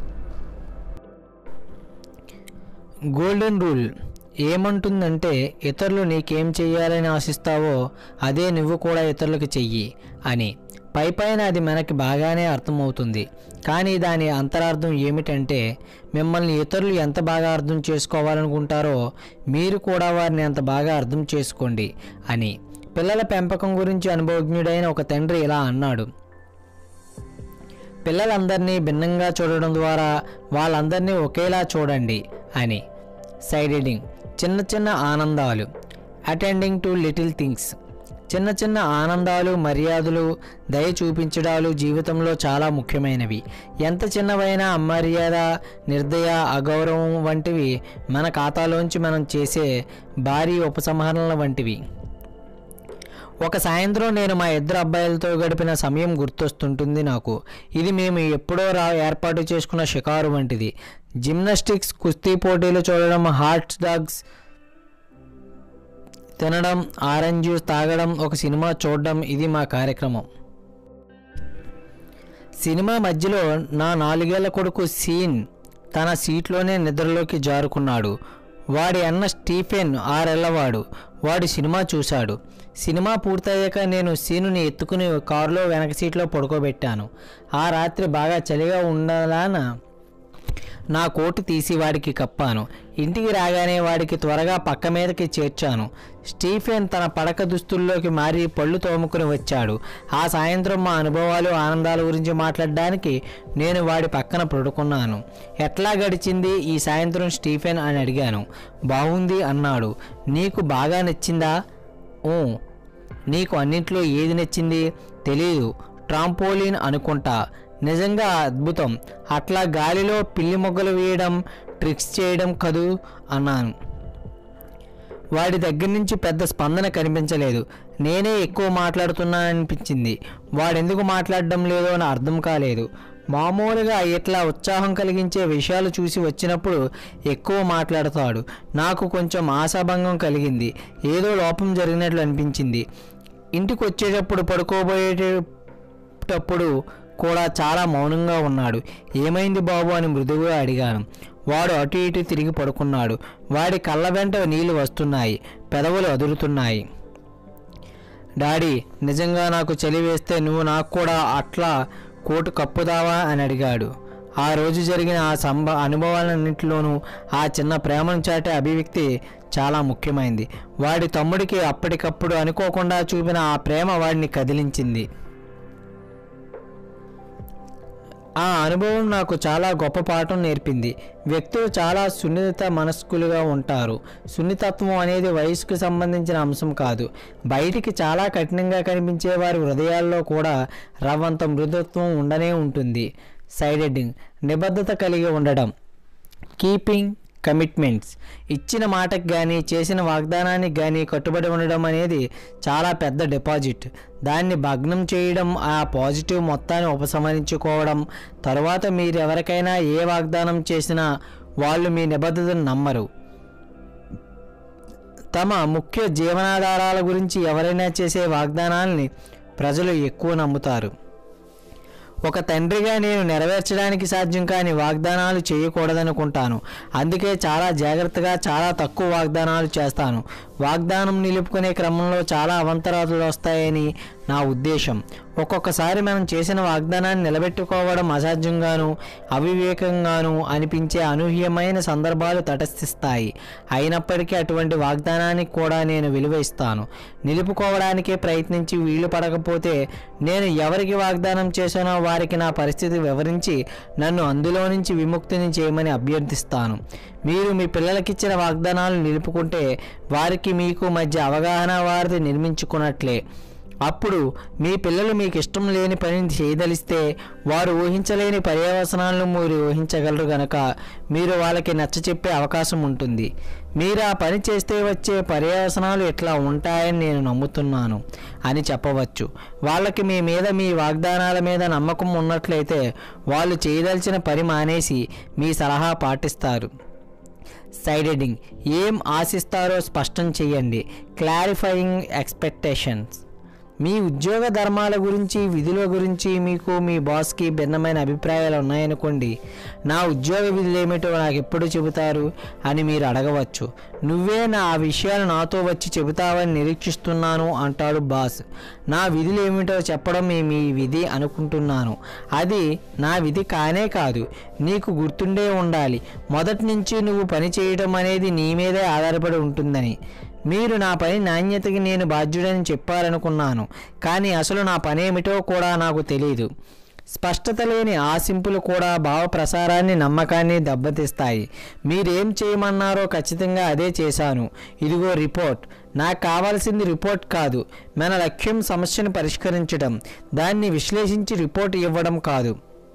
గోల్డెన్ రూల్ ఏమంటుందంటే ఇతరులు నీకేం చెయ్యాలని ఆశిస్తావో అదే నువ్వు కూడా ఇతరులకు చెయ్యి అని పైపైన అది మనకి బాగానే అర్థమవుతుంది కానీ దాని అంతరార్థం ఏమిటంటే మిమ్మల్ని ఇతరులు ఎంత బాగా అర్థం చేసుకోవాలనుకుంటారో మీరు కూడా వారిని అంత బాగా అర్థం చేసుకోండి అని పిల్లల పెంపకం గురించి అనుభవజ్ఞుడైన ఒక తండ్రి ఇలా అన్నాడు పిల్లలందరినీ భిన్నంగా చూడడం ద్వారా వాళ్ళందరినీ ఒకేలా చూడండి అని సైడ్ ఎడింగ్ చిన్న చిన్న ఆనందాలు అటెండింగ్ టు లిటిల్ థింగ్స్ చిన్న చిన్న ఆనందాలు మర్యాదలు దయ చూపించడాలు జీవితంలో చాలా ముఖ్యమైనవి ఎంత చిన్నవైనా అమర్యాద నిర్దయ అగౌరవం వంటివి మన ఖాతాలోంచి మనం చేసే భారీ ఉపసంహరణల వంటివి ఒక సాయంత్రం నేను మా ఇద్దరు అబ్బాయిలతో గడిపిన సమయం గుర్తొస్తుంటుంది నాకు ఇది మేము ఎప్పుడో రా ఏర్పాటు చేసుకున్న షికారు వంటిది జిమ్నాస్టిక్స్ కుస్తీ పోటీలు చూడడం హాట్ డాగ్స్ తినడం ఆరెంజ్ జ్యూస్ తాగడం ఒక సినిమా చూడడం ఇది మా కార్యక్రమం సినిమా మధ్యలో నా నాలుగేళ్ల కొడుకు సీన్ తన సీట్లోనే నిద్రలోకి జారుకున్నాడు వాడి అన్న స్టీఫెన్ ఆరేళ్లవాడు వాడు సినిమా చూశాడు సినిమా పూర్తయ్యాక నేను సీనుని ఎత్తుకుని కారులో వెనక సీట్లో పడుకోబెట్టాను ఆ రాత్రి బాగా చలిగా ఉండాలన నా కోటు తీసి వాడికి కప్పాను ఇంటికి రాగానే వాడికి త్వరగా పక్క మీదకి చేర్చాను స్టీఫెన్ తన పడక దుస్తుల్లోకి మారి పళ్ళు తోముకుని వచ్చాడు ఆ సాయంత్రం మా అనుభవాలు ఆనందాల గురించి మాట్లాడడానికి నేను వాడి పక్కన పడుకున్నాను ఎట్లా గడిచింది ఈ సాయంత్రం స్టీఫెన్ అని అడిగాను బాగుంది అన్నాడు నీకు బాగా నచ్చిందా ఊ నీకు అన్నింట్లో ఏది నచ్చింది తెలీదు ట్రాంపోలిన్ అనుకుంటా నిజంగా అద్భుతం అట్లా గాలిలో పిల్లి మొగ్గలు వేయడం ట్రిక్స్ చేయడం కదూ అన్నాను వాడి దగ్గర నుంచి పెద్ద స్పందన కనిపించలేదు నేనే ఎక్కువ మాట్లాడుతున్నాననిపించింది వాడెందుకు మాట్లాడడం లేదో అని అర్థం కాలేదు మామూలుగా ఇట్లా ఉత్సాహం కలిగించే విషయాలు చూసి వచ్చినప్పుడు ఎక్కువ మాట్లాడతాడు నాకు కొంచెం ఆశాభంగం కలిగింది ఏదో లోపం జరిగినట్లు అనిపించింది ఇంటికి వచ్చేటప్పుడు పడుకోబోయేటప్పుడు కూడా చాలా మౌనంగా ఉన్నాడు ఏమైంది బాబు అని మృదువుగా అడిగాను వాడు అటు ఇటు తిరిగి పడుకున్నాడు వాడి కళ్ళ వెంట నీళ్లు వస్తున్నాయి పెదవులు అదురుతున్నాయి డాడీ నిజంగా నాకు చలి వేస్తే నువ్వు నాకు కూడా అట్లా కోటు కప్పుదావా అని అడిగాడు ఆ రోజు జరిగిన ఆ సంభ అనుభవాలన్నింటిలోనూ ఆ చిన్న ప్రేమను చాటే అభివ్యక్తి చాలా ముఖ్యమైంది వాడి తమ్ముడికి అప్పటికప్పుడు అనుకోకుండా చూపిన ఆ ప్రేమ వాడిని కదిలించింది ఆ అనుభవం నాకు చాలా గొప్ప పాఠం నేర్పింది వ్యక్తులు చాలా సున్నిత మనస్కులుగా ఉంటారు సున్నితత్వం అనేది వయసుకు సంబంధించిన అంశం కాదు బయటికి చాలా కఠినంగా కనిపించే వారి హృదయాల్లో కూడా రవ్వంత మృదుత్వం ఉండనే ఉంటుంది సైడ్ హెడ్డింగ్ నిబద్ధత కలిగి ఉండడం కీపింగ్ కమిట్మెంట్స్ ఇచ్చిన మాటకు కానీ చేసిన వాగ్దానానికి కానీ కట్టుబడి ఉండడం అనేది చాలా పెద్ద డిపాజిట్ దాన్ని భగ్నం చేయడం ఆ పాజిటివ్ మొత్తాన్ని ఉపసంహరించుకోవడం తర్వాత మీరు ఎవరికైనా ఏ వాగ్దానం చేసినా వాళ్ళు మీ నిబద్ధతను నమ్మరు తమ ముఖ్య జీవనాధారాల గురించి ఎవరైనా చేసే వాగ్దానాల్ని ప్రజలు ఎక్కువ నమ్ముతారు ఒక తండ్రిగా నేను నెరవేర్చడానికి సాధ్యం కాని వాగ్దానాలు చేయకూడదనుకుంటాను అందుకే చాలా జాగ్రత్తగా చాలా తక్కువ వాగ్దానాలు చేస్తాను వాగ్దానం నిలుపుకునే క్రమంలో చాలా అవంతరాలు వస్తాయని నా ఉద్దేశం ఒక్కొక్కసారి మనం చేసిన వాగ్దానాన్ని నిలబెట్టుకోవడం అసాధ్యంగాను అవివేకంగాను అనిపించే అనూహ్యమైన సందర్భాలు తటస్థిస్తాయి అయినప్పటికీ అటువంటి వాగ్దానానికి కూడా నేను విలువ ఇస్తాను నిలుపుకోవడానికే ప్రయత్నించి వీలు పడకపోతే నేను ఎవరికి వాగ్దానం చేశానో వారికి నా పరిస్థితి వివరించి నన్ను అందులో నుంచి విముక్తిని చేయమని అభ్యర్థిస్తాను మీరు మీ పిల్లలకిచ్చిన వాగ్దానాలు నిలుపుకుంటే వారికి మీకు మధ్య అవగాహన వారిది నిర్మించుకున్నట్లే అప్పుడు మీ పిల్లలు మీకు ఇష్టం లేని పనిని చేయదలిస్తే వారు ఊహించలేని పర్యవసనాలను మీరు ఊహించగలరు గనక మీరు వాళ్ళకి నచ్చ చెప్పే అవకాశం ఉంటుంది మీరు ఆ పని చేస్తే వచ్చే పర్యవసనాలు ఇట్లా ఉంటాయని నేను నమ్ముతున్నాను అని చెప్పవచ్చు వాళ్ళకి మీ మీద మీ వాగ్దానాల మీద నమ్మకం ఉన్నట్లయితే వాళ్ళు చేయదలిచిన పని మానేసి మీ సలహా పాటిస్తారు సైడ్ హెడ్డింగ్ ఏం ఆశిస్తారో స్పష్టం చేయండి క్లారిఫైయింగ్ ఎక్స్పెక్టేషన్స్ మీ ఉద్యోగ ధర్మాల గురించి విధుల గురించి మీకు మీ బాస్కి భిన్నమైన అభిప్రాయాలు ఉన్నాయనుకోండి నా ఉద్యోగ విధులు ఏమిటో నాకు ఎప్పుడు చెబుతారు అని మీరు అడగవచ్చు నువ్వే నా ఆ విషయాలు నాతో వచ్చి చెబుతావని నిరీక్షిస్తున్నాను అంటాడు బాస్ నా విధులు ఏమిటో చెప్పడం మీ మీ విధి అనుకుంటున్నాను అది నా విధి కానే కాదు నీకు గుర్తుండే ఉండాలి మొదటి నుంచి నువ్వు పని చేయడం అనేది నీ మీదే ఆధారపడి ఉంటుందని మీరు నా పని నాణ్యతకి నేను బాధ్యుడని చెప్పారనుకున్నాను కానీ అసలు నా పని ఏమిటో కూడా నాకు తెలియదు స్పష్టత లేని ఆశింపులు కూడా భావ ప్రసారాన్ని నమ్మకాన్ని దెబ్బతీస్తాయి మీరేం చేయమన్నారో ఖచ్చితంగా అదే చేశాను ఇదిగో రిపోర్ట్ నాకు కావాల్సింది రిపోర్ట్ కాదు మన లక్ష్యం సమస్యను పరిష్కరించడం దాన్ని విశ్లేషించి రిపోర్ట్ ఇవ్వడం కాదు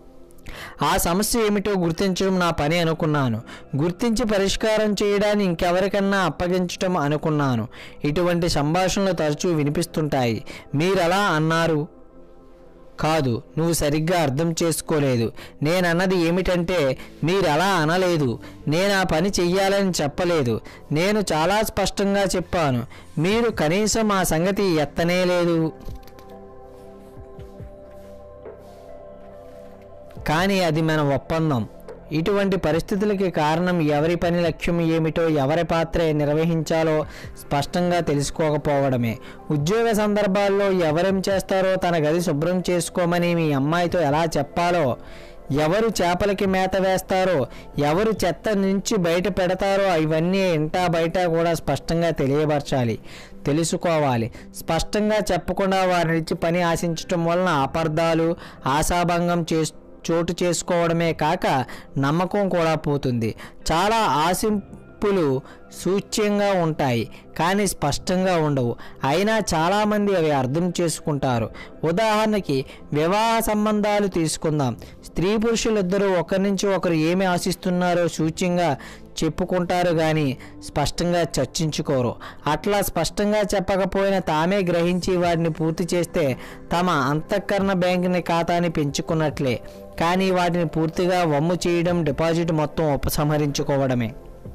ఆ సమస్య ఏమిటో గుర్తించడం నా పని అనుకున్నాను గుర్తించి పరిష్కారం చేయడాన్ని ఇంకెవరికన్నా అప్పగించటం అనుకున్నాను ఇటువంటి సంభాషణలు తరచూ వినిపిస్తుంటాయి మీరలా అన్నారు కాదు నువ్వు సరిగ్గా అర్థం చేసుకోలేదు నేనన్నది ఏమిటంటే మీరు అలా అనలేదు నేను ఆ పని చెయ్యాలని చెప్పలేదు నేను చాలా స్పష్టంగా చెప్పాను మీరు కనీసం ఆ సంగతి ఎత్తనే లేదు కానీ అది మన ఒప్పందం ఇటువంటి పరిస్థితులకి కారణం ఎవరి పని లక్ష్యం ఏమిటో ఎవరి పాత్ర నిర్వహించాలో స్పష్టంగా తెలుసుకోకపోవడమే ఉద్యోగ సందర్భాల్లో ఎవరేం చేస్తారో తన గది శుభ్రం చేసుకోమని మీ అమ్మాయితో ఎలా చెప్పాలో ఎవరు చేపలకి మేత వేస్తారో ఎవరు చెత్త నుంచి బయట పెడతారో ఇవన్నీ ఇంటా బయట కూడా స్పష్టంగా తెలియపరచాలి తెలుసుకోవాలి స్పష్టంగా చెప్పకుండా వారి నుంచి పని ఆశించటం వలన అపార్థాలు ఆశాభంగం చేస్తూ చోటు చేసుకోవడమే కాక నమ్మకం కూడా పోతుంది చాలా ఆశింపులు సూచ్యంగా ఉంటాయి కానీ స్పష్టంగా ఉండవు అయినా చాలామంది అవి అర్థం చేసుకుంటారు ఉదాహరణకి వివాహ సంబంధాలు తీసుకుందాం స్త్రీ పురుషులిద్దరూ ఒకరి నుంచి ఒకరు ఏమి ఆశిస్తున్నారో సూచ్యంగా చెప్పుకుంటారు కానీ స్పష్టంగా చర్చించుకోరు అట్లా స్పష్టంగా చెప్పకపోయినా తామే గ్రహించి వాటిని పూర్తి చేస్తే తమ అంతఃకరణ బ్యాంకుని ఖాతాని పెంచుకున్నట్లే కానీ వాటిని పూర్తిగా వమ్ము చేయడం డిపాజిట్ మొత్తం ఉపసంహరించుకోవడమే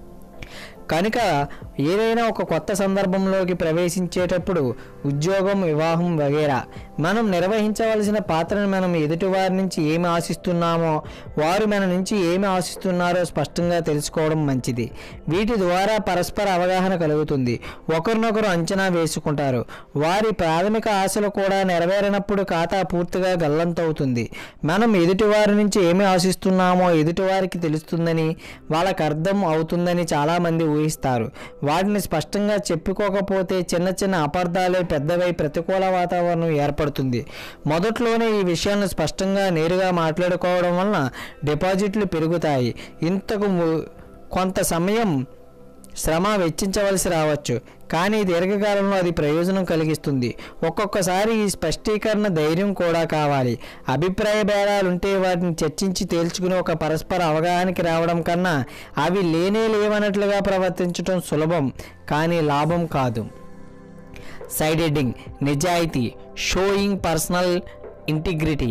కనుక ఏదైనా ఒక కొత్త సందర్భంలోకి ప్రవేశించేటప్పుడు ఉద్యోగం వివాహం వగేరా మనం నిర్వహించవలసిన పాత్రను మనం ఎదుటివారి నుంచి ఏమి ఆశిస్తున్నామో వారు మన నుంచి ఏమి ఆశిస్తున్నారో స్పష్టంగా తెలుసుకోవడం మంచిది వీటి ద్వారా పరస్పర అవగాహన కలుగుతుంది ఒకరినొకరు అంచనా వేసుకుంటారు వారి ప్రాథమిక ఆశలు కూడా నెరవేరినప్పుడు ఖాతా పూర్తిగా గల్లంతవుతుంది మనం ఎదుటివారి నుంచి ఏమి ఆశిస్తున్నామో ఎదుటివారికి తెలుస్తుందని వాళ్ళకి అర్థం అవుతుందని చాలామంది ఊహిస్తారు వాటిని స్పష్టంగా చెప్పుకోకపోతే చిన్న చిన్న అపార్థాలే పెద్దవై ప్రతికూల వాతావరణం ఏర్పడుతుంది మొదట్లోనే ఈ విషయాలను స్పష్టంగా నేరుగా మాట్లాడుకోవడం వలన డిపాజిట్లు పెరుగుతాయి ఇంతకు ము- కొంత సమయం శ్రమ వెచ్చించవలసి రావచ్చు కానీ దీర్ఘకాలంలో అది ప్రయోజనం కలిగిస్తుంది ఒక్కొక్కసారి ఈ స్పష్టీకరణ ధైర్యం కూడా కావాలి అభిప్రాయ భేదాలుంటే వాటిని చర్చించి తేల్చుకుని ఒక పరస్పర అవగాహనకి రావడం కన్నా అవి లేనే లేవనట్లుగా ప్రవర్తించడం సులభం కానీ లాభం కాదు సైడ్ హెడ్డింగ్ నిజాయితీ షోయింగ్ పర్సనల్ ఇంటిగ్రిటీ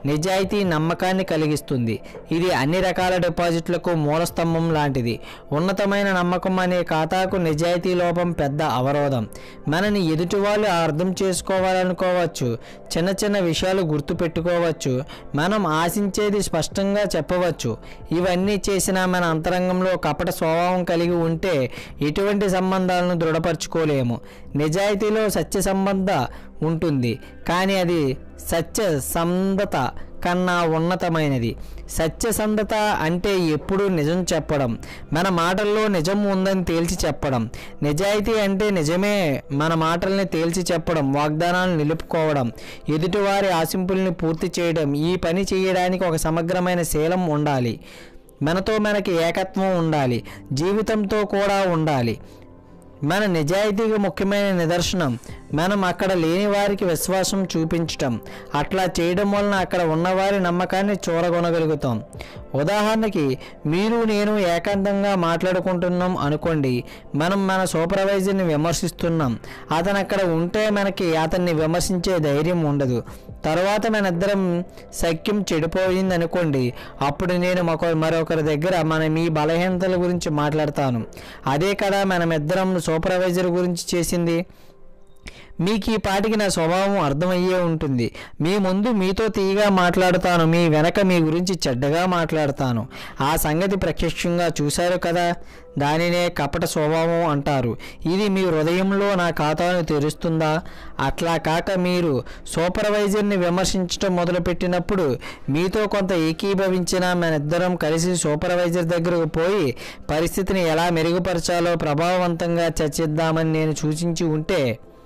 నిజాయితీ నమ్మకాన్ని కలిగిస్తుంది ఇది అన్ని రకాల డిపాజిట్లకు మూలస్తంభం లాంటిది ఉన్నతమైన నమ్మకం అనే ఖాతాకు నిజాయితీ లోపం పెద్ద అవరోధం మనని ఎదుటి వాళ్ళు అర్థం చేసుకోవాలనుకోవచ్చు చిన్న చిన్న విషయాలు గుర్తుపెట్టుకోవచ్చు మనం ఆశించేది స్పష్టంగా చెప్పవచ్చు ఇవన్నీ చేసినా మన అంతరంగంలో కపట స్వభావం కలిగి ఉంటే ఎటువంటి సంబంధాలను దృఢపరచుకోలేము నిజాయితీలో సత్య సంబంధ ఉంటుంది కానీ అది సత్య సంధత కన్నా ఉన్నతమైనది సత్యసంధత అంటే ఎప్పుడూ నిజం చెప్పడం మన మాటల్లో నిజం ఉందని తేల్చి చెప్పడం నిజాయితీ అంటే నిజమే మన మాటల్ని తేల్చి చెప్పడం వాగ్దానాలు నిలుపుకోవడం ఎదుటివారి ఆశింపుల్ని పూర్తి చేయడం ఈ పని చేయడానికి ఒక సమగ్రమైన శీలం ఉండాలి మనతో మనకి ఏకత్వం ఉండాలి జీవితంతో కూడా ఉండాలి మన నిజాయితీకి ముఖ్యమైన నిదర్శనం మనం అక్కడ లేని వారికి విశ్వాసం చూపించటం అట్లా చేయడం వలన అక్కడ ఉన్నవారి నమ్మకాన్ని చూరగొనగలుగుతాం ఉదాహరణకి మీరు నేను ఏకాంతంగా మాట్లాడుకుంటున్నాం అనుకోండి మనం మన సూపర్వైజర్ని విమర్శిస్తున్నాం అతను అక్కడ ఉంటే మనకి అతన్ని విమర్శించే ధైర్యం ఉండదు తర్వాత మన ఇద్దరం సఖ్యం చెడిపోయింది అనుకోండి అప్పుడు నేను మరొక మరొకరి దగ్గర మన మీ బలహీనతల గురించి మాట్లాడతాను అదే కదా మనమిద్దరం సూపర్వైజర్ గురించి చేసింది మీకు ఈ పాటికి నా స్వభావం అర్థమయ్యే ఉంటుంది మీ ముందు మీతో తీయగా మాట్లాడుతాను మీ వెనక మీ గురించి చెడ్డగా మాట్లాడతాను ఆ సంగతి ప్రత్యక్షంగా చూశారు కదా దానినే కపట స్వభావం అంటారు ఇది మీ హృదయంలో నా ఖాతాను తెరుస్తుందా అట్లా కాక మీరు సూపర్వైజర్ని విమర్శించడం మొదలుపెట్టినప్పుడు మీతో కొంత ఏకీభవించిన మనిద్దరం కలిసి సూపర్వైజర్ దగ్గరకు పోయి పరిస్థితిని ఎలా మెరుగుపరచాలో ప్రభావవంతంగా చర్చిద్దామని నేను సూచించి ఉంటే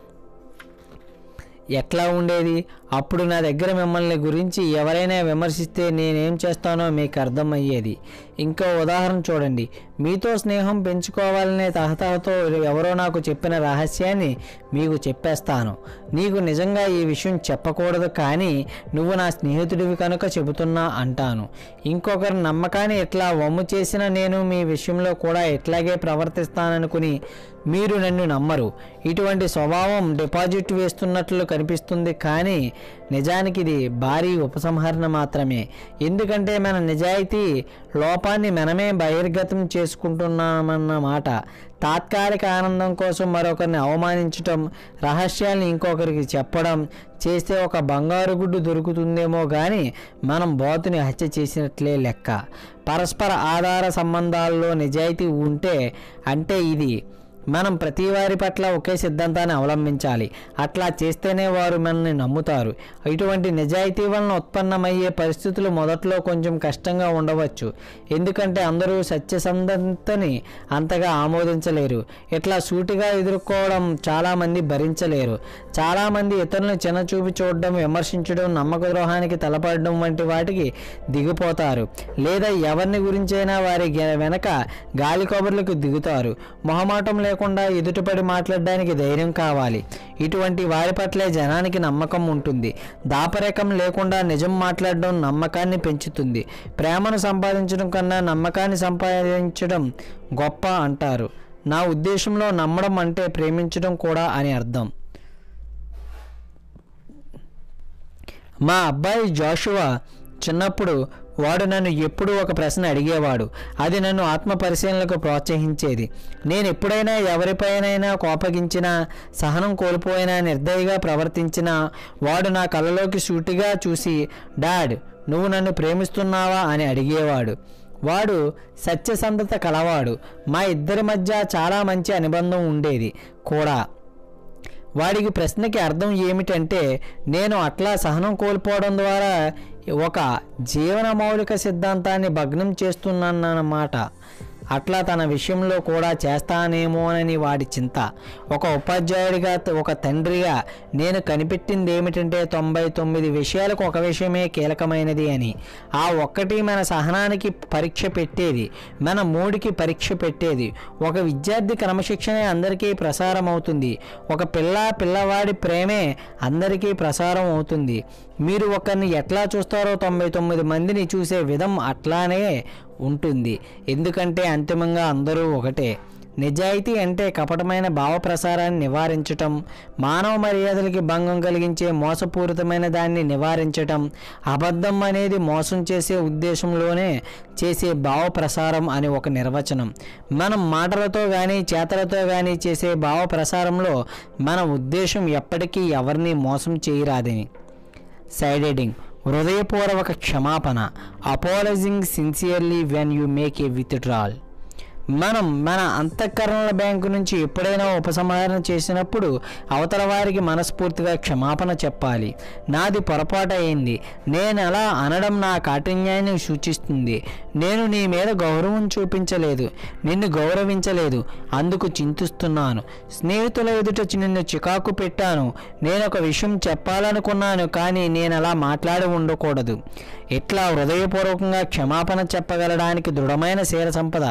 ఎట్లా ఉండేది అప్పుడు నా దగ్గర మిమ్మల్ని గురించి ఎవరైనా విమర్శిస్తే నేనేం చేస్తానో మీకు అర్థమయ్యేది ఇంకో ఉదాహరణ చూడండి మీతో స్నేహం పెంచుకోవాలనే తహతహతో ఎవరో నాకు చెప్పిన రహస్యాన్ని మీకు చెప్పేస్తాను నీకు నిజంగా ఈ విషయం చెప్పకూడదు కానీ నువ్వు నా స్నేహితుడివి కనుక చెబుతున్నా అంటాను ఇంకొకరి నమ్మకాన్ని ఎట్లా వమ్ము చేసిన నేను మీ విషయంలో కూడా ఇట్లాగే ప్రవర్తిస్తాననుకుని మీరు నన్ను నమ్మరు ఇటువంటి స్వభావం డిపాజిట్ వేస్తున్నట్లు కనిపిస్తుంది కానీ నిజానికి ఇది భారీ ఉపసంహరణ మాత్రమే ఎందుకంటే మన నిజాయితీ లోపాన్ని మనమే బహిర్గతం చేసుకుంటున్నామన్న మాట తాత్కాలిక ఆనందం కోసం మరొకరిని అవమానించటం రహస్యాల్ని ఇంకొకరికి చెప్పడం చేస్తే ఒక బంగారు గుడ్డు దొరుకుతుందేమో కానీ మనం బాతుని హత్య చేసినట్లే లెక్క పరస్పర ఆధార సంబంధాల్లో నిజాయితీ ఉంటే అంటే ఇది మనం ప్రతి వారి పట్ల ఒకే సిద్ధాంతాన్ని అవలంబించాలి అట్లా చేస్తేనే వారు మనల్ని నమ్ముతారు ఇటువంటి నిజాయితీ వలన ఉత్పన్నమయ్యే పరిస్థితులు మొదట్లో కొంచెం కష్టంగా ఉండవచ్చు ఎందుకంటే అందరూ సత్యసంధతని అంతగా ఆమోదించలేరు ఇట్లా సూటిగా ఎదుర్కోవడం చాలామంది భరించలేరు చాలామంది ఇతరులను చిన్నచూపి చూడడం విమర్శించడం నమ్మక ద్రోహానికి తలపడడం వంటి వాటికి దిగిపోతారు లేదా ఎవరిని గురించైనా వారి గె- వెనక గాలి కబుర్లకు దిగుతారు మొహమాటం లేకుండా ఎదుటిపడి మాట్లాడడానికి ధైర్యం కావాలి ఇటువంటి వారి పట్లే జనానికి నమ్మకం ఉంటుంది దాపరికం లేకుండా నిజం మాట్లాడడం నమ్మకాన్ని పెంచుతుంది ప్రేమను సంపాదించడం కన్నా నమ్మకాన్ని సంపాదించడం గొప్ప అంటారు నా ఉద్దేశంలో నమ్మడం అంటే ప్రేమించడం కూడా అని అర్థం మా అబ్బాయి జాషువా చిన్నప్పుడు వాడు నన్ను ఎప్పుడూ ఒక ప్రశ్న అడిగేవాడు అది నన్ను ఆత్మ పరిశీలనకు ప్రోత్సహించేది నేను ఎప్పుడైనా ఎవరిపైనైనా కోపగించినా సహనం కోల్పోయినా నిర్దయగా ప్రవర్తించినా వాడు నా కళ్ళలోకి సూటిగా చూసి డాడ్ నువ్వు నన్ను ప్రేమిస్తున్నావా అని అడిగేవాడు వాడు సత్యసంధత కలవాడు మా ఇద్దరి మధ్య చాలా మంచి అనుబంధం ఉండేది కూడా వాడికి ప్రశ్నకి అర్థం ఏమిటంటే నేను అట్లా సహనం కోల్పోవడం ద్వారా ఒక జీవన మౌలిక సిద్ధాంతాన్ని భగ్నం చేస్తున్నానన్నమాట అట్లా తన విషయంలో కూడా చేస్తానేమోనని వాడి చింత ఒక ఉపాధ్యాయుడిగా ఒక తండ్రిగా నేను కనిపెట్టింది ఏమిటంటే తొంభై తొమ్మిది విషయాలకు ఒక విషయమే కీలకమైనది అని ఆ ఒక్కటి మన సహనానికి పరీక్ష పెట్టేది మన మూడికి పరీక్ష పెట్టేది ఒక విద్యార్థి క్రమశిక్షణే అందరికీ ప్రసారం అవుతుంది ఒక పిల్ల పిల్లవాడి ప్రేమే అందరికీ ప్రసారం అవుతుంది మీరు ఒకరిని ఎట్లా చూస్తారో తొంభై తొమ్మిది మందిని చూసే విధం అట్లానే ఉంటుంది ఎందుకంటే అంతిమంగా అందరూ ఒకటే నిజాయితీ అంటే కపటమైన భావ ప్రసారాన్ని నివారించటం మానవ మర్యాదలకి భంగం కలిగించే మోసపూరితమైన దాన్ని నివారించటం అబద్ధం అనేది మోసం చేసే ఉద్దేశంలోనే చేసే భావ ప్రసారం అని ఒక నిర్వచనం మనం మాటలతో కానీ చేతలతో కానీ చేసే భావ ప్రసారంలో మన ఉద్దేశం ఎప్పటికీ ఎవరిని మోసం చేయరాదని సైడ్ హెడింగ్ హృదయపూర్వక క్షమాపణ apologising sincerely when you make a withdrawal మనం మన అంతఃకరణల బ్యాంకు నుంచి ఎప్పుడైనా ఉపసంహరణ చేసినప్పుడు అవతల వారికి మనస్ఫూర్తిగా క్షమాపణ చెప్పాలి నాది పొరపాటు అయింది నేను అలా అనడం నా కాఠిన్యాన్ని సూచిస్తుంది నేను నీ మీద గౌరవం చూపించలేదు నిన్ను గౌరవించలేదు అందుకు చింతిస్తున్నాను స్నేహితుల ఎదుట చి- నిన్ను చికాకు పెట్టాను నేను ఒక విషయం చెప్పాలనుకున్నాను కానీ నేను అలా మాట్లాడి ఉండకూడదు ఇట్లా హృదయపూర్వకంగా క్షమాపణ చెప్పగలడానికి దృఢమైన శీల సంపద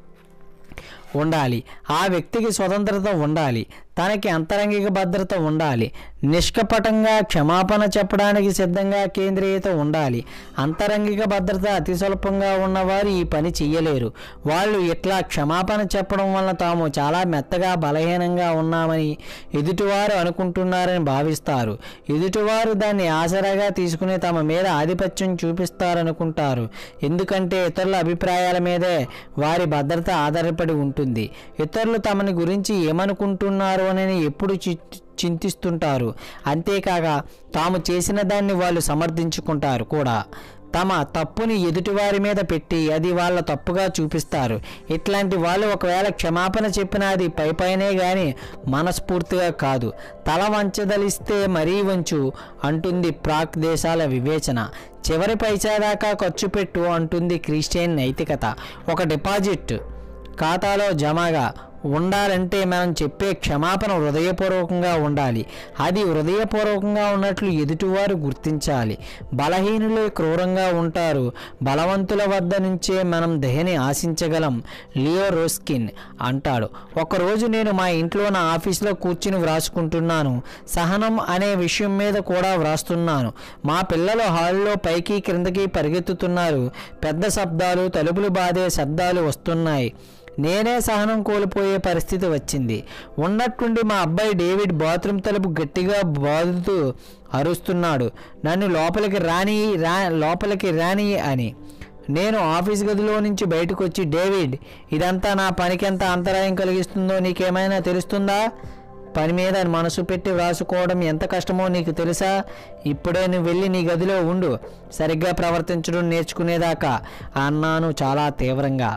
ఉండాలి ఆ వ్యక్తికి స్వతంత్రత ఉండాలి తనకి అంతరంగిక భద్రత ఉండాలి నిష్కపటంగా క్షమాపణ చెప్పడానికి సిద్ధంగా కేంద్రీయత ఉండాలి అంతరంగిక భద్రత అతి స్వల్పంగా ఉన్నవారు ఈ పని చెయ్యలేరు వాళ్ళు ఇట్లా క్షమాపణ చెప్పడం వలన తాము చాలా మెత్తగా బలహీనంగా ఉన్నామని ఎదుటివారు అనుకుంటున్నారని భావిస్తారు ఎదుటివారు దాన్ని ఆసరాగా తీసుకుని తమ మీద ఆధిపత్యం చూపిస్తారనుకుంటారు ఎందుకంటే ఇతరుల అభిప్రాయాల మీదే వారి భద్రత ఆధారపడి ఉంటుంది ఇతరులు తమని గురించి ఏమనుకుంటున్నారు అని ఎప్పుడు చి- చింతిస్తుంటారు అంతేకాక తాము చేసిన దాన్ని వాళ్ళు సమర్థించుకుంటారు కూడా తమ తప్పుని ఎదుటివారి మీద పెట్టి అది వాళ్ళ తప్పుగా చూపిస్తారు ఇట్లాంటి వాళ్ళు ఒకవేళ క్షమాపణ చెప్పినా అది పై పైనే కానీ మనస్ఫూర్తిగా కాదు తల వంచదలిస్తే మరీ వంచు అంటుంది ప్రాక్ దేశాల వివేచన చివరి పైసా దాకా ఖర్చు పెట్టు అంటుంది క్రిస్టియన్ నైతికత ఒక డిపాజిట్ ఖాతాలో జమగా ఉండాలంటే మనం చెప్పే క్షమాపణ హృదయపూర్వకంగా ఉండాలి అది హృదయపూర్వకంగా ఉన్నట్లు ఎదుటివారు గుర్తించాలి బలహీనులే క్రూరంగా ఉంటారు బలవంతుల వద్ద నుంచే మనం దయని ఆశించగలం లియో రోస్కిన్ అంటాడు ఒకరోజు నేను మా ఇంట్లో నా ఆఫీస్లో కూర్చుని వ్రాసుకుంటున్నాను సహనం అనే విషయం మీద కూడా వ్రాస్తున్నాను మా పిల్లలు హాల్లో పైకి క్రిందకి పరిగెత్తుతున్నారు పెద్ద శబ్దాలు తలుపులు బాధే శబ్దాలు వస్తున్నాయి నేనే సహనం కోల్పోయే పరిస్థితి వచ్చింది ఉన్నట్టుండి మా అబ్బాయి డేవిడ్ బాత్రూమ్ తలుపు గట్టిగా బాదుతూ అరుస్తున్నాడు నన్ను లోపలికి రాని రా లోపలికి రాని అని నేను ఆఫీస్ గదిలో నుంచి బయటకు వచ్చి డేవిడ్ ఇదంతా నా పనికెంత అంతరాయం కలిగిస్తుందో నీకేమైనా తెలుస్తుందా పని మీద మనసు పెట్టి వ్రాసుకోవడం ఎంత కష్టమో నీకు తెలుసా ఇప్పుడే నువ్వు వెళ్ళి నీ గదిలో ఉండు సరిగ్గా ప్రవర్తించడం నేర్చుకునేదాకా అన్నాను చాలా తీవ్రంగా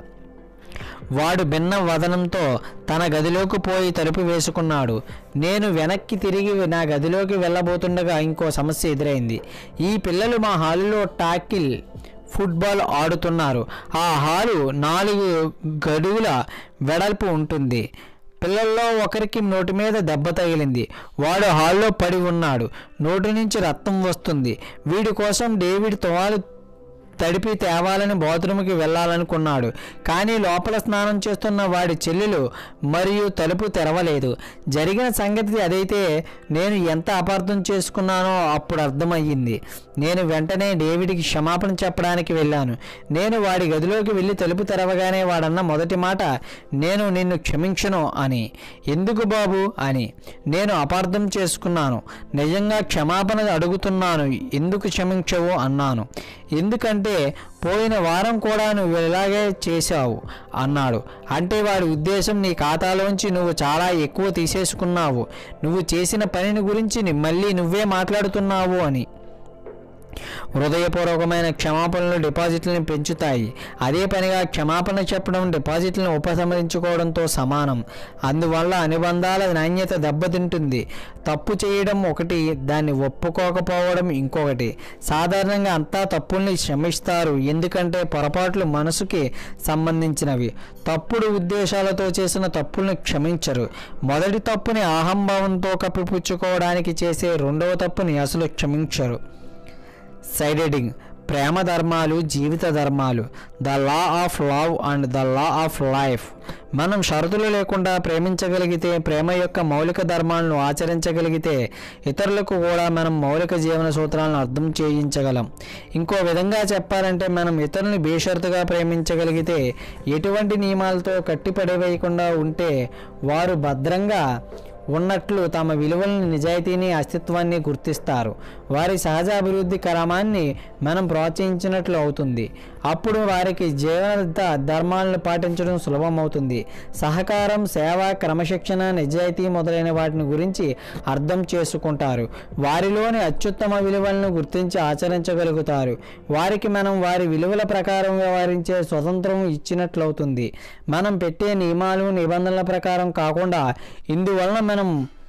వాడు భిన్న వదనంతో తన గదిలోకి పోయి తలుపు వేసుకున్నాడు నేను వెనక్కి తిరిగి నా గదిలోకి వెళ్ళబోతుండగా ఇంకో సమస్య ఎదురైంది ఈ పిల్లలు మా హాలులో టాకిల్ ఫుట్బాల్ ఆడుతున్నారు ఆ హాలు నాలుగు గడువుల వెడల్పు ఉంటుంది పిల్లల్లో ఒకరికి నోటి మీద దెబ్బ తగిలింది వాడు హాల్లో పడి ఉన్నాడు నోటి నుంచి రక్తం వస్తుంది వీడి కోసం డేవిడ్ తువాలు తడిపి తేవాలని బాత్రూమ్కి వెళ్ళాలనుకున్నాడు కానీ లోపల స్నానం చేస్తున్న వాడి చెల్లెలు మరియు తలుపు తెరవలేదు జరిగిన సంగతి అదైతే నేను ఎంత అపార్థం చేసుకున్నానో అప్పుడు అర్థమయ్యింది నేను వెంటనే డేవిడ్కి క్షమాపణ చెప్పడానికి వెళ్ళాను నేను వాడి గదిలోకి వెళ్ళి తలుపు తెరవగానే వాడన్న మొదటి మాట నేను నిన్ను క్షమించను అని ఎందుకు బాబు అని నేను అపార్థం చేసుకున్నాను నిజంగా క్షమాపణ అడుగుతున్నాను ఎందుకు క్షమించవు అన్నాను ఎందుకంటే పోయిన వారం కూడా నువ్వు ఇలాగే చేశావు అన్నాడు అంటే వాడి ఉద్దేశం నీ ఖాతాలోంచి నువ్వు చాలా ఎక్కువ తీసేసుకున్నావు నువ్వు చేసిన పనిని గురించి ని- మళ్ళీ నువ్వే మాట్లాడుతున్నావు అని హృదయపూర్వకమైన క్షమాపణలు డిపాజిట్లను పెంచుతాయి అదే పనిగా క్షమాపణ చెప్పడం డిపాజిట్లను ఉపసంహరించుకోవడంతో సమానం అందువల్ల అనుబంధాల నాణ్యత దెబ్బతింటుంది తప్పు చేయడం ఒకటి దాన్ని ఒప్పుకోకపోవడం ఇంకొకటి సాధారణంగా అంతా తప్పుల్ని క్షమిస్తారు ఎందుకంటే పొరపాట్లు మనసుకి సంబంధించినవి తప్పుడు ఉద్దేశాలతో చేసిన తప్పుల్ని క్షమించరు మొదటి తప్పుని అహంభావంతో కప్పిపుచ్చుకోవడానికి చేసే రెండవ తప్పుని అసలు క్షమించరు సైడ్ హెడింగ్ ప్రేమ ధర్మాలు జీవిత ధర్మాలు the law of love and the law of life మనం షరతులు లేకుండా ప్రేమించగలిగితే ప్రేమ యొక్క మౌలిక ధర్మాలను ఆచరించగలిగితే ఇతరులకు కూడా మనం మౌలిక జీవన సూత్రాలను అర్థం చేయించగలం ఇంకో విధంగా చెప్పాలంటే మనం ఇతరుల్ని బేషరతుగా ప్రేమించగలిగితే ఎటువంటి నియమాలతో కట్టిపడేయకుండా ఉంటే వారు భద్రంగా ఉన్నట్లు తమ విలువలను నిజాయితీని అస్తిత్వాన్ని గుర్తిస్తారు వారి సహజ అభివృద్ధి క్రమాన్ని మనం ప్రోత్సహించినట్లు అవుతుంది అప్పుడు వారికి జీవన ద- ధర్మాలను పాటించడం సులభం అవుతుంది సహకారం సేవ క్రమశిక్షణ నిజాయితీ మొదలైన వాటిని గురించి అర్థం చేసుకుంటారు వారిలోని అత్యుత్తమ విలువలను గుర్తించి ఆచరించగలుగుతారు వారికి మనం వారి విలువల ప్రకారం వ్యవహరించే స్వతంత్రం ఇచ్చినట్లవుతుంది మనం పెట్టే నియమాలు నిబంధనల ప్రకారం కాకుండా ఇందువలన మనం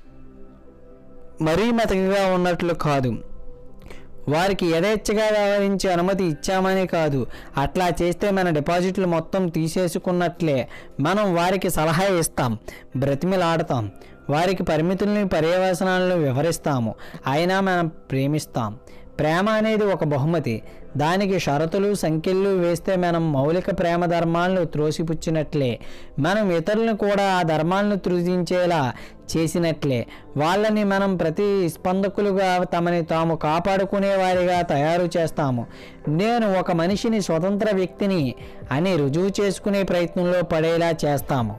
మరీ మెతకగా ఉన్నట్లు కాదు వారికి యథేచ్ఛగా వ్యవహరించే అనుమతి ఇచ్చామని కాదు అట్లా చేస్తే మన డిపాజిట్లు మొత్తం తీసేసుకున్నట్లే మనం వారికి సలహా ఇస్తాం బ్రతిమిలాడతాం వారికి పరిమితుల్ని పర్యవసనాలను వివరిస్తాము అయినా మనం ప్రేమిస్తాం ప్రేమ అనేది ఒక బహుమతి దానికి షరతులు సంఖ్యలు వేస్తే మనం మౌలిక ప్రేమ ధర్మాలను త్రోసిపుచ్చినట్లే మనం ఇతరులను కూడా ఆ ధర్మాలను త్రుజించేలా చేసినట్లే వాళ్ళని మనం ప్రతి స్పందకులుగా తమని తాము కాపాడుకునే వారిగా తయారు చేస్తాము నేను ఒక మనిషిని స్వతంత్ర వ్యక్తిని అని రుజువు చేసుకునే ప్రయత్నంలో పడేలా చేస్తాము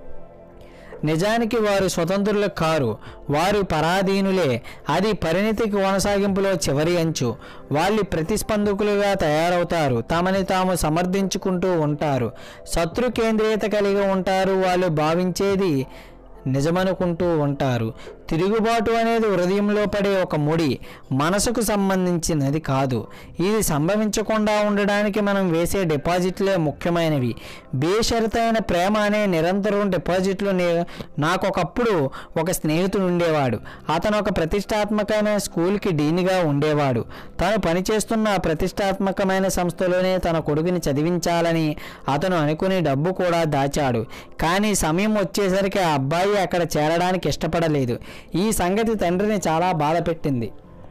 నిజానికి వారు స్వతంత్రులు కారు వారు పరాధీనులే అది పరిణితికి కొనసాగింపులో చివరి అంచు వాళ్ళు ప్రతిస్పందకులుగా తయారవుతారు తమని తాము సమర్థించుకుంటూ ఉంటారు శత్రు కేంద్రీయత కలిగి ఉంటారు వాళ్ళు భావించేది నిజమనుకుంటూ ఉంటారు తిరుగుబాటు అనేది హృదయంలో పడే ఒక ముడి మనసుకు సంబంధించినది కాదు ఇది సంభవించకుండా ఉండడానికి మనం వేసే డిపాజిట్లే ముఖ్యమైనవి బేషరతైన ప్రేమ అనే నిరంతరం డిపాజిట్లు నే- నాకొకప్పుడు ఒక స్నేహితుడు ఉండేవాడు అతను ఒక ప్రతిష్టాత్మకమైన స్కూల్కి డీన్గా ఉండేవాడు తాను పనిచేస్తున్న ఆ ప్రతిష్టాత్మకమైన సంస్థలోనే తన కొడుకుని చదివించాలని అతను అనుకుని డబ్బు కూడా దాచాడు కానీ సమయం వచ్చేసరికి ఆ అబ్బాయి అక్కడ చేరడానికి ఇష్టపడలేదు ఈ సంగతి తండ్రిని చాలా బాధ పెట్టింది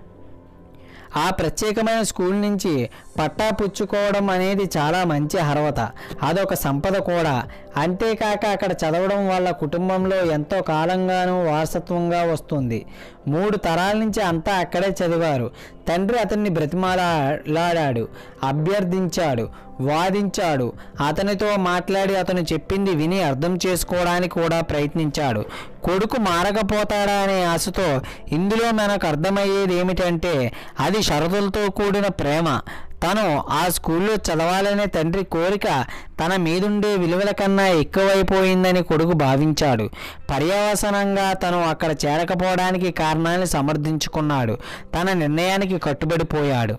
ఆ ప్రత్యేకమైన స్కూల్ నుంచి పట్టా పుచ్చుకోవడం అనేది చాలా మంచి అర్హత అదొక సంపద కూడా అంతేకాక అక్కడ చదవడం వాళ్ళ కుటుంబంలో ఎంతో కాలంగానూ వారసత్వంగా వస్తుంది మూడు తరాల నుంచి అంతా అక్కడే చదివారు తండ్రి అతన్ని బ్రతిమాలాడాడు అభ్యర్థించాడు వాదించాడు అతనితో మాట్లాడి అతను చెప్పింది విని అర్థం చేసుకోవడానికి కూడా ప్రయత్నించాడు కొడుకు మారకపోతాడా అనే ఆశతో ఇందులో మనకు అర్థమయ్యేది ఏమిటంటే అది షరతులతో కూడిన ప్రేమ తను ఆ స్కూల్లో చదవాలనే తండ్రి కోరిక తన మీదుండే విలువల కన్నా ఎక్కువైపోయిందని కొడుకు భావించాడు పర్యవసనంగా తను అక్కడ చేరకపోవడానికి కారణాన్ని సమర్థించుకున్నాడు తన నిర్ణయానికి కట్టుబడిపోయాడు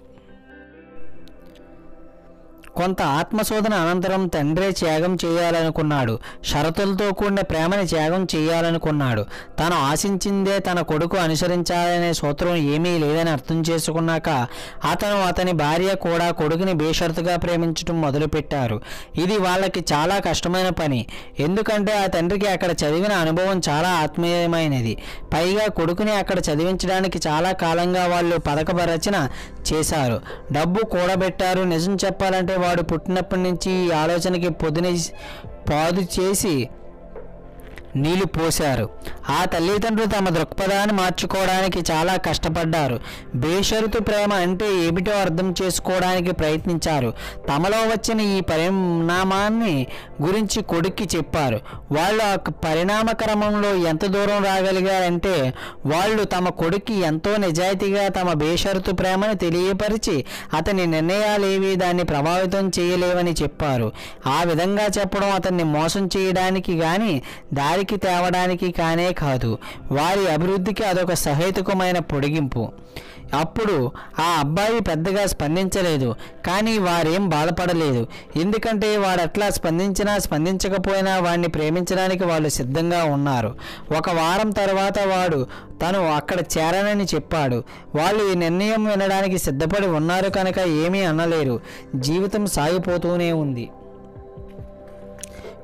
కొంత ఆత్మశోధన అనంతరం తండ్రే త్యాగం చేయాలనుకున్నాడు షరతులతో కూడిన ప్రేమని త్యాగం చేయాలనుకున్నాడు తాను ఆశించిందే తన కొడుకు అనుసరించాలనే సూత్రం ఏమీ లేదని అర్థం చేసుకున్నాక అతను అతని భార్య కూడా కొడుకుని బేషరతుగా ప్రేమించడం మొదలుపెట్టారు ఇది వాళ్ళకి చాలా కష్టమైన పని ఎందుకంటే ఆ తండ్రికి అక్కడ చదివిన అనుభవం చాలా ఆత్మీయమైనది పైగా కొడుకుని అక్కడ చదివించడానికి చాలా కాలంగా వాళ్ళు పథక రచన చేశారు డబ్బు కూడబెట్టారు నిజం చెప్పాలంటే వాడు పుట్టినప్పటి నుంచి ఈ ఆలోచనకి పొద్దున పాదు చేసి నీళ్లు పోశారు ఆ తల్లిదండ్రులు తమ దృక్పథాన్ని మార్చుకోవడానికి చాలా కష్టపడ్డారు బేషరతు ప్రేమ అంటే ఏమిటో అర్థం చేసుకోవడానికి ప్రయత్నించారు తమలో వచ్చిన ఈ పరిణామాన్ని గురించి కొడుక్కి చెప్పారు వాళ్ళు ఆ పరిణామ క్రమంలో ఎంత దూరం రాగలిగారంటే వాళ్ళు తమ కొడుక్కి ఎంతో నిజాయితీగా తమ బేషరతు ప్రేమను తెలియపరిచి అతని నిర్ణయాలేవి దాన్ని ప్రభావితం చేయలేవని చెప్పారు ఆ విధంగా చెప్పడం అతన్ని మోసం చేయడానికి గాని దారికి తేవడానికి కానే కాదు వారి అభివృద్ధికి అదొక సహేతుకమైన పొడిగింపు అప్పుడు ఆ అబ్బాయి పెద్దగా స్పందించలేదు కానీ వారేం బాధపడలేదు ఎందుకంటే వాడు అట్లా స్పందించినా స్పందించకపోయినా వాడిని ప్రేమించడానికి వాళ్ళు సిద్ధంగా ఉన్నారు ఒక వారం తర్వాత వాడు తను అక్కడ చేరనని చెప్పాడు వాళ్ళు ఈ నిర్ణయం వినడానికి సిద్ధపడి ఉన్నారు కనుక ఏమీ అనలేరు జీవితం సాగిపోతూనే ఉంది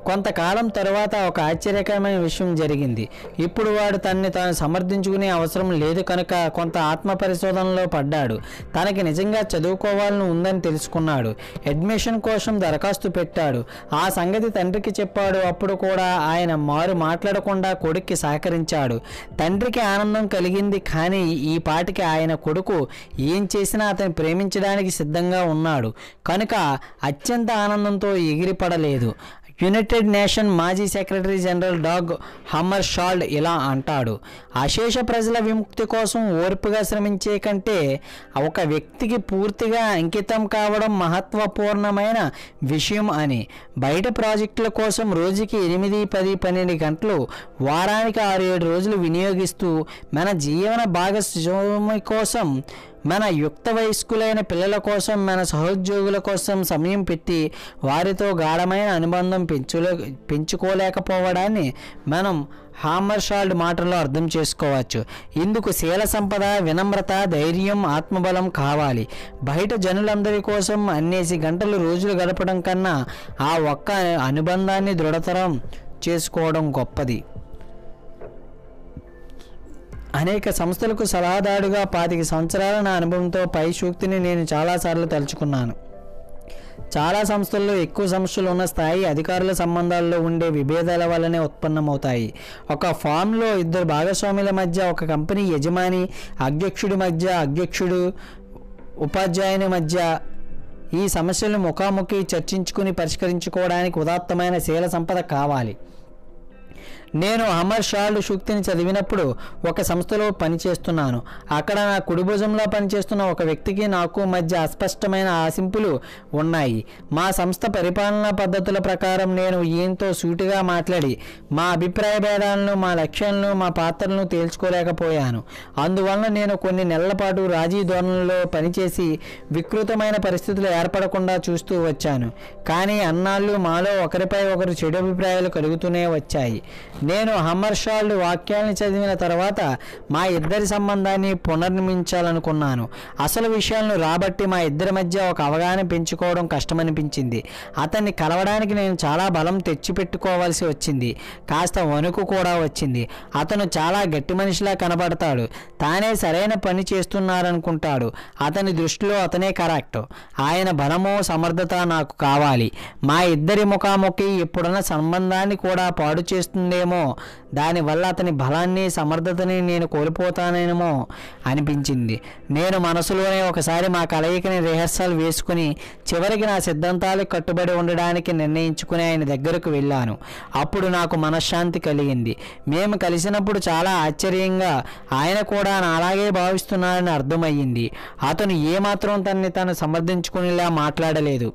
కొంతకాలం తరువాత ఒక ఆశ్చర్యకరమైన విషయం జరిగింది ఇప్పుడు వాడు తనని తాను సమర్థించుకునే అవసరం లేదు కనుక కొంత ఆత్మ పరిశోధనలో పడ్డాడు తనకి నిజంగా చదువుకోవాలని ఉందని తెలుసుకున్నాడు అడ్మిషన్ కోసం దరఖాస్తు పెట్టాడు ఆ సంగతి తండ్రికి చెప్పాడు అప్పుడు కూడా ఆయన మారు మాట్లాడకుండా కొడుక్కి సహకరించాడు తండ్రికి ఆనందం కలిగింది కానీ ఈ పాటికి ఆయన కొడుకు ఏం చేసినా అతన్ని ప్రేమించడానికి సిద్ధంగా ఉన్నాడు కనుక అత్యంత ఆనందంతో ఎగిరిపడలేదు యునైటెడ్ నేషన్ మాజీ secretary general Dag Hammarskjold ఇలా అంటాడు అశేష ప్రజల విముక్తి కోసం ఓర్పుగా శ్రమించే కంటే ఒక వ్యక్తికి పూర్తిగా అంకితం కావడం మహత్వపూర్ణమైన విషయం అని బయట ప్రాజెక్టుల కోసం రోజుకి ఎనిమిది పది పన్నెండు గంటలు వారానికి ఆరు ఏడు రోజులు వినియోగిస్తూ మన జీవన భాగస్వామి కోసం మన యుక్త వయస్కులైన పిల్లల కోసం మన సహోద్యోగుల కోసం సమయం పెట్టి వారితో గాఢమైన అనుబంధం పెంచులే పెంచుకోలేకపోవడాన్ని మనం హామర్షాల్డ్ మాటల్లో అర్థం చేసుకోవచ్చు ఇందుకు శీల సంపద వినమ్రత ధైర్యం ఆత్మబలం కావాలి బయట జనులందరి కోసం అన్నేసి గంటలు రోజులు గడపడం కన్నా ఆ ఒక్క అనుబంధాన్ని దృఢతరం చేసుకోవడం గొప్పది అనేక సంస్థలకు సలహాదారుగా పాతిక సంవత్సరాల నా అనుభవంతో పై సూక్తిని నేను చాలాసార్లు తలుచుకున్నాను చాలా సంస్థల్లో ఎక్కువ సమస్యలు ఉన్న స్థాయి అధికారుల సంబంధాల్లో ఉండే విభేదాల వల్లనే ఉత్పన్నమవుతాయి ఒక ఫామ్లో ఇద్దరు భాగస్వాముల మధ్య ఒక కంపెనీ యజమాని అధ్యక్షుడి మధ్య అధ్యక్షుడు ఉపాధ్యాయుని మధ్య ఈ సమస్యలను ముఖాముఖి చర్చించుకుని పరిష్కరించుకోవడానికి ఉదాత్తమైన శీల సంపద కావాలి నేను అమర్ షాల్డ్ సూక్తిని చదివినప్పుడు ఒక సంస్థలో పనిచేస్తున్నాను అక్కడ నా కుడి భుజంలో పనిచేస్తున్న ఒక వ్యక్తికి నాకు మధ్య అస్పష్టమైన ఆశింపులు ఉన్నాయి మా సంస్థ పరిపాలనా పద్ధతుల ప్రకారం నేను ఈయనతో సూటిగా మాట్లాడి మా అభిప్రాయ భేదాలను మా లక్ష్యాలను మా పాత్రలను తేల్చుకోలేకపోయాను అందువలన నేను కొన్ని నెలల పాటు రాజీ ధోరణిలో పనిచేసి వికృతమైన పరిస్థితులు ఏర్పడకుండా చూస్తూ వచ్చాను కానీ అన్నాళ్ళు మాలో ఒకరిపై ఒకరు చెడు అభిప్రాయాలు కలుగుతూనే వచ్చాయి నేను హమ్మర్షాల్డ్ వాక్యాలను చదివిన తర్వాత మా ఇద్దరి సంబంధాన్ని పునర్నిర్మించాలనుకున్నాను అసలు విషయాలను రాబట్టి మా ఇద్దరి మధ్య ఒక అవగాహన పెంచుకోవడం కష్టమనిపించింది అతన్ని కలవడానికి నేను చాలా బలం తెచ్చిపెట్టుకోవాల్సి వచ్చింది కాస్త వణుకు కూడా వచ్చింది అతను చాలా గట్టి మనిషిలా కనబడతాడు తానే సరైన పని చేస్తున్నారనుకుంటాడు అతని దృష్టిలో అతనే కరెక్ట్ ఆయన బలము సమర్థత నాకు కావాలి మా ఇద్దరి ముఖాముఖి ఇప్పుడున్న సంబంధాన్ని కూడా పాడు చేస్తుందేమో దానివల్ల అతని బలాన్ని సమర్థతని నేను కోల్పోతానేమో అనిపించింది నేను మనసులోనే ఒకసారి మా కలయికని రిహర్సల్ వేసుకుని చివరికి నా సిద్ధాంతాలకు కట్టుబడి ఉండడానికి నిర్ణయించుకుని ఆయన దగ్గరకు వెళ్ళాను అప్పుడు నాకు మనశ్శాంతి కలిగింది మేము కలిసినప్పుడు చాలా ఆశ్చర్యంగా ఆయన కూడా నాలాగే భావిస్తున్నారని అర్థమయ్యింది అతను ఏమాత్రం తనని తాను సమర్థించుకునేలా మాట్లాడలేదు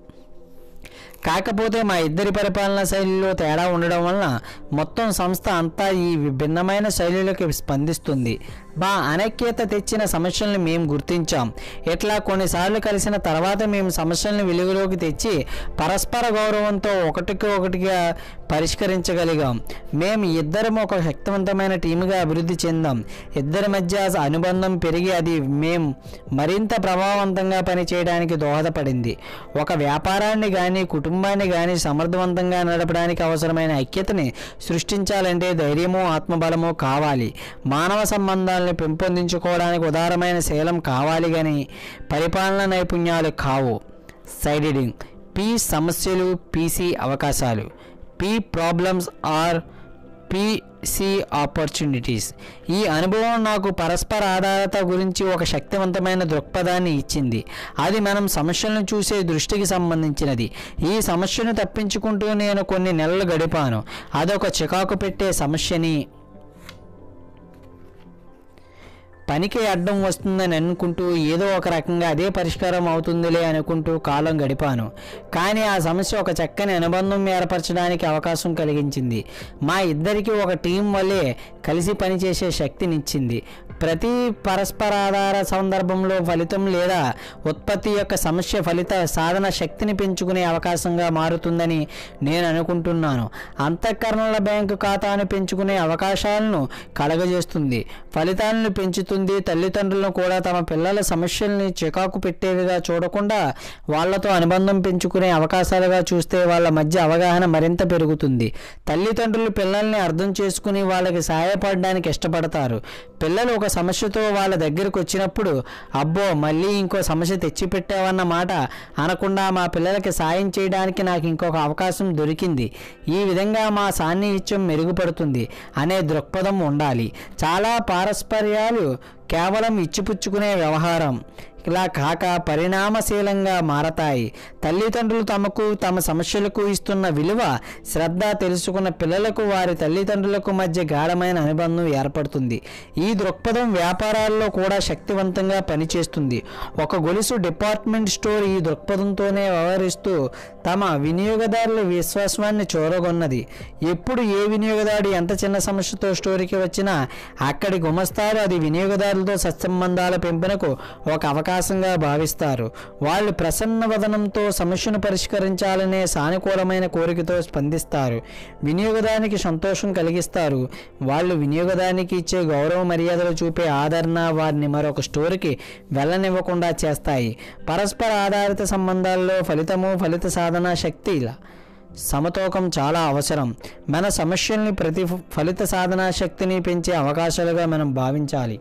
కాకపోతే మా ఇద్దరి పరిపాలనా శైలిలో తేడా ఉండడం వలన మొత్తం సంస్థ అంతా ఈ భిన్నమైన శైలిలోకి స్పందిస్తుంది మా అనైక్యత తెచ్చిన సమస్యల్ని మేము గుర్తించాం ఇట్లా కొన్నిసార్లు కలిసిన తర్వాత మేము సమస్యల్ని వెలుగులోకి తెచ్చి పరస్పర గౌరవంతో ఒకటికి ఒకటిగా పరిష్కరించగలిగాం మేము ఇద్దరం ఒక శక్తివంతమైన టీముగా అభివృద్ధి చెందాం ఇద్దరి మధ్య అనుబంధం పెరిగి అది మేము మరింత ప్రభావవంతంగా పనిచేయడానికి దోహదపడింది ఒక వ్యాపారాన్ని కానీ కుటుంబాన్ని కానీ సమర్థవంతంగా నడపడానికి అవసరమైన ఐక్యతని సృష్టించాలంటే ధైర్యము ఆత్మబలము కావాలి మానవ సంబంధాలను పెంపొందించుకోవడానికి ఉదారమైన శీలం కావాలి కానీ పరిపాలన నైపుణ్యాలు కావు సైడెడింగ్ పి సమస్యలు పీసీ అవకాశాలు P problems or PC opportunities ఈ అనుభవం నాకు పరస్పర ఆధారత గురించి ఒక శక్తివంతమైన దృక్పథాన్ని ఇచ్చింది అది మనం సమస్యలను చూసే దృష్టికి సంబంధించినది ఈ సమస్యను తప్పించుకుంటూ నేను కొన్ని నెలలు గడిపాను అదొక చికాకు పెట్టే సమస్యని పనికి అడ్డం వస్తుందని అనుకుంటూ ఏదో ఒక రకంగా అదే పరిష్కారం అవుతుందిలే అనుకుంటూ కాలం గడిపాను కానీ ఆ సమస్య ఒక చక్కని అనుబంధం ఏర్పరచడానికి అవకాశం కలిగించింది మా ఇద్దరికి ఒక టీం వల్లే కలిసి పనిచేసే శక్తినిచ్చింది ప్రతి పరస్పరాధార సందర్భంలో ఫలితం లేదా ఉత్పత్తి యొక్క సమస్య ఫలిత సాధన శక్తిని పెంచుకునే అవకాశంగా మారుతుందని నేను అనుకుంటున్నాను అంతఃకరణల బ్యాంకు ఖాతాను పెంచుకునే అవకాశాలను కలగజేస్తుంది ఫలితాలను పెంచుతుంది తల్లిదండ్రులను కూడా తమ పిల్లల సమస్యల్ని చికాకు పెట్టేవిగా చూడకుండా వాళ్ళతో అనుబంధం పెంచుకునే అవకాశాలుగా చూస్తే వాళ్ళ మధ్య అవగాహన మరింత పెరుగుతుంది తల్లిదండ్రులు పిల్లల్ని అర్థం చేసుకుని వాళ్ళకి సహాయపడడానికి ఇష్టపడతారు పిల్లలు ఒక సమస్యతో వాళ్ళ దగ్గరకు వచ్చినప్పుడు అబ్బో మళ్ళీ ఇంకో సమస్య తెచ్చిపెట్టావన్న మాట అనకుండా మా పిల్లలకి సాయం చేయడానికి నాకు ఇంకొక అవకాశం దొరికింది ఈ విధంగా మా సాన్నిహిత్యం మెరుగుపడుతుంది అనే దృక్పథం ఉండాలి చాలా పారస్పర్యాలు కేవలం ఇచ్చిపుచ్చుకునే వ్యవహారం ఇలా కాక పరిణామశీలంగా మారతాయి తల్లిదండ్రులు తమకు తమ సమస్యలకు ఇస్తున్న విలువ శ్రద్ధ తెలుసుకున్న పిల్లలకు వారి తల్లిదండ్రులకు మధ్య గాఢమైన అనుబంధం ఏర్పడుతుంది ఈ దృక్పథం వ్యాపారాల్లో కూడా శక్తివంతంగా పనిచేస్తుంది ఒక గొలుసు డిపార్ట్మెంట్ స్టోర్ ఈ దృక్పథంతోనే వ్యవహరిస్తూ తమ వినియోగదారుల విశ్వాసాన్ని చూరగొన్నది ఎప్పుడు ఏ వినియోగదారుడు ఎంత చిన్న సమస్యతో స్టోర్కి వచ్చినా అక్కడి గుమస్తారు అది వినియోగదారులతో సత్సంబంధాల పెంపునకు ఒక అవకాశంగా భావిస్తారు వాళ్ళు ప్రసన్న వదనంతో సమస్యను పరిష్కరించాలనే సానుకూలమైన కోరికతో స్పందిస్తారు వినియోగదానికి సంతోషం కలిగిస్తారు వాళ్ళు వినియోగదానికి ఇచ్చే గౌరవ మర్యాదలు చూపే ఆదరణ వారిని మరొక స్టోర్కి వెళ్ళనివ్వకుండా చేస్తాయి పరస్పర ఆధారిత సంబంధాల్లో ఫలితము ఫలిత సాధన శక్తి ఇలా సమతూకం చాలా అవసరం మన సమస్యల్ని ప్రతి ఫలిత సాధనా శక్తిని పెంచే అవకాశాలుగా మనం భావించాలి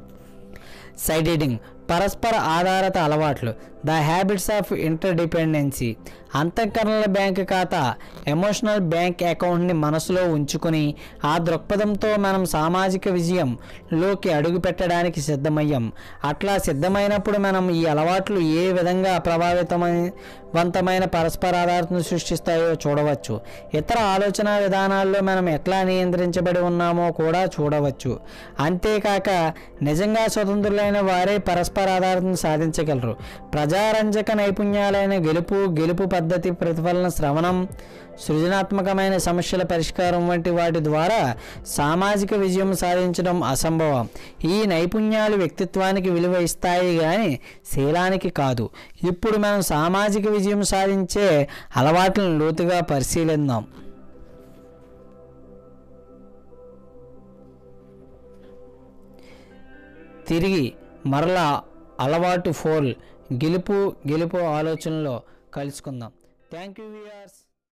సైడ్ ఎడిటింగ్ పరస్పర ఆధారిత అలవాట్లు ద హ్యాబిట్స్ ఆఫ్ ఇంటర్డిపెండెన్సీ అంతఃకరణల బ్యాంక్ ఖాతా ఎమోషనల్ బ్యాంక్ అకౌంట్ని మనసులో ఉంచుకొని ఆ దృక్పథంతో మనం సామాజిక విజయంలోకి అడుగు పెట్టడానికి సిద్ధమయ్యాం అట్లా సిద్ధమైనప్పుడు మనం ఈ అలవాట్లు ఏ విధంగా ప్రభావితవంతమైన పరస్పర ఆధారతను సృష్టిస్తాయో చూడవచ్చు ఇతర ఆలోచన విధానాల్లో మనం ఎట్లా నియంత్రించబడి ఉన్నామో కూడా చూడవచ్చు అంతేకాక నిజంగా స్వతంత్రులైన వారే పరస్పర ఆధారతను సాధించగలరు ప్రజారంజక నైపుణ్యాలైన గెలుపు గెలుపు పద్ధతి ప్రతిఫలన శ్రవణం సృజనాత్మకమైన సమస్యల పరిష్కారం వంటి వాటి ద్వారా సామాజిక విజయం సాధించడం అసంభవం ఈ నైపుణ్యాలు వ్యక్తిత్వానికి విలువ ఇస్తాయి కానీ శీలానికి కాదు ఇప్పుడు మనం సామాజిక విజయం సాధించే అలవాట్లను లోతుగా పరిశీలిద్దాం తిరిగి మరలా అలవాటు ఫోల్ గెలుపు గెలుపు ఆలోచనలో కలుసుకుందాం థ్యాంక్ యూ వియర్స్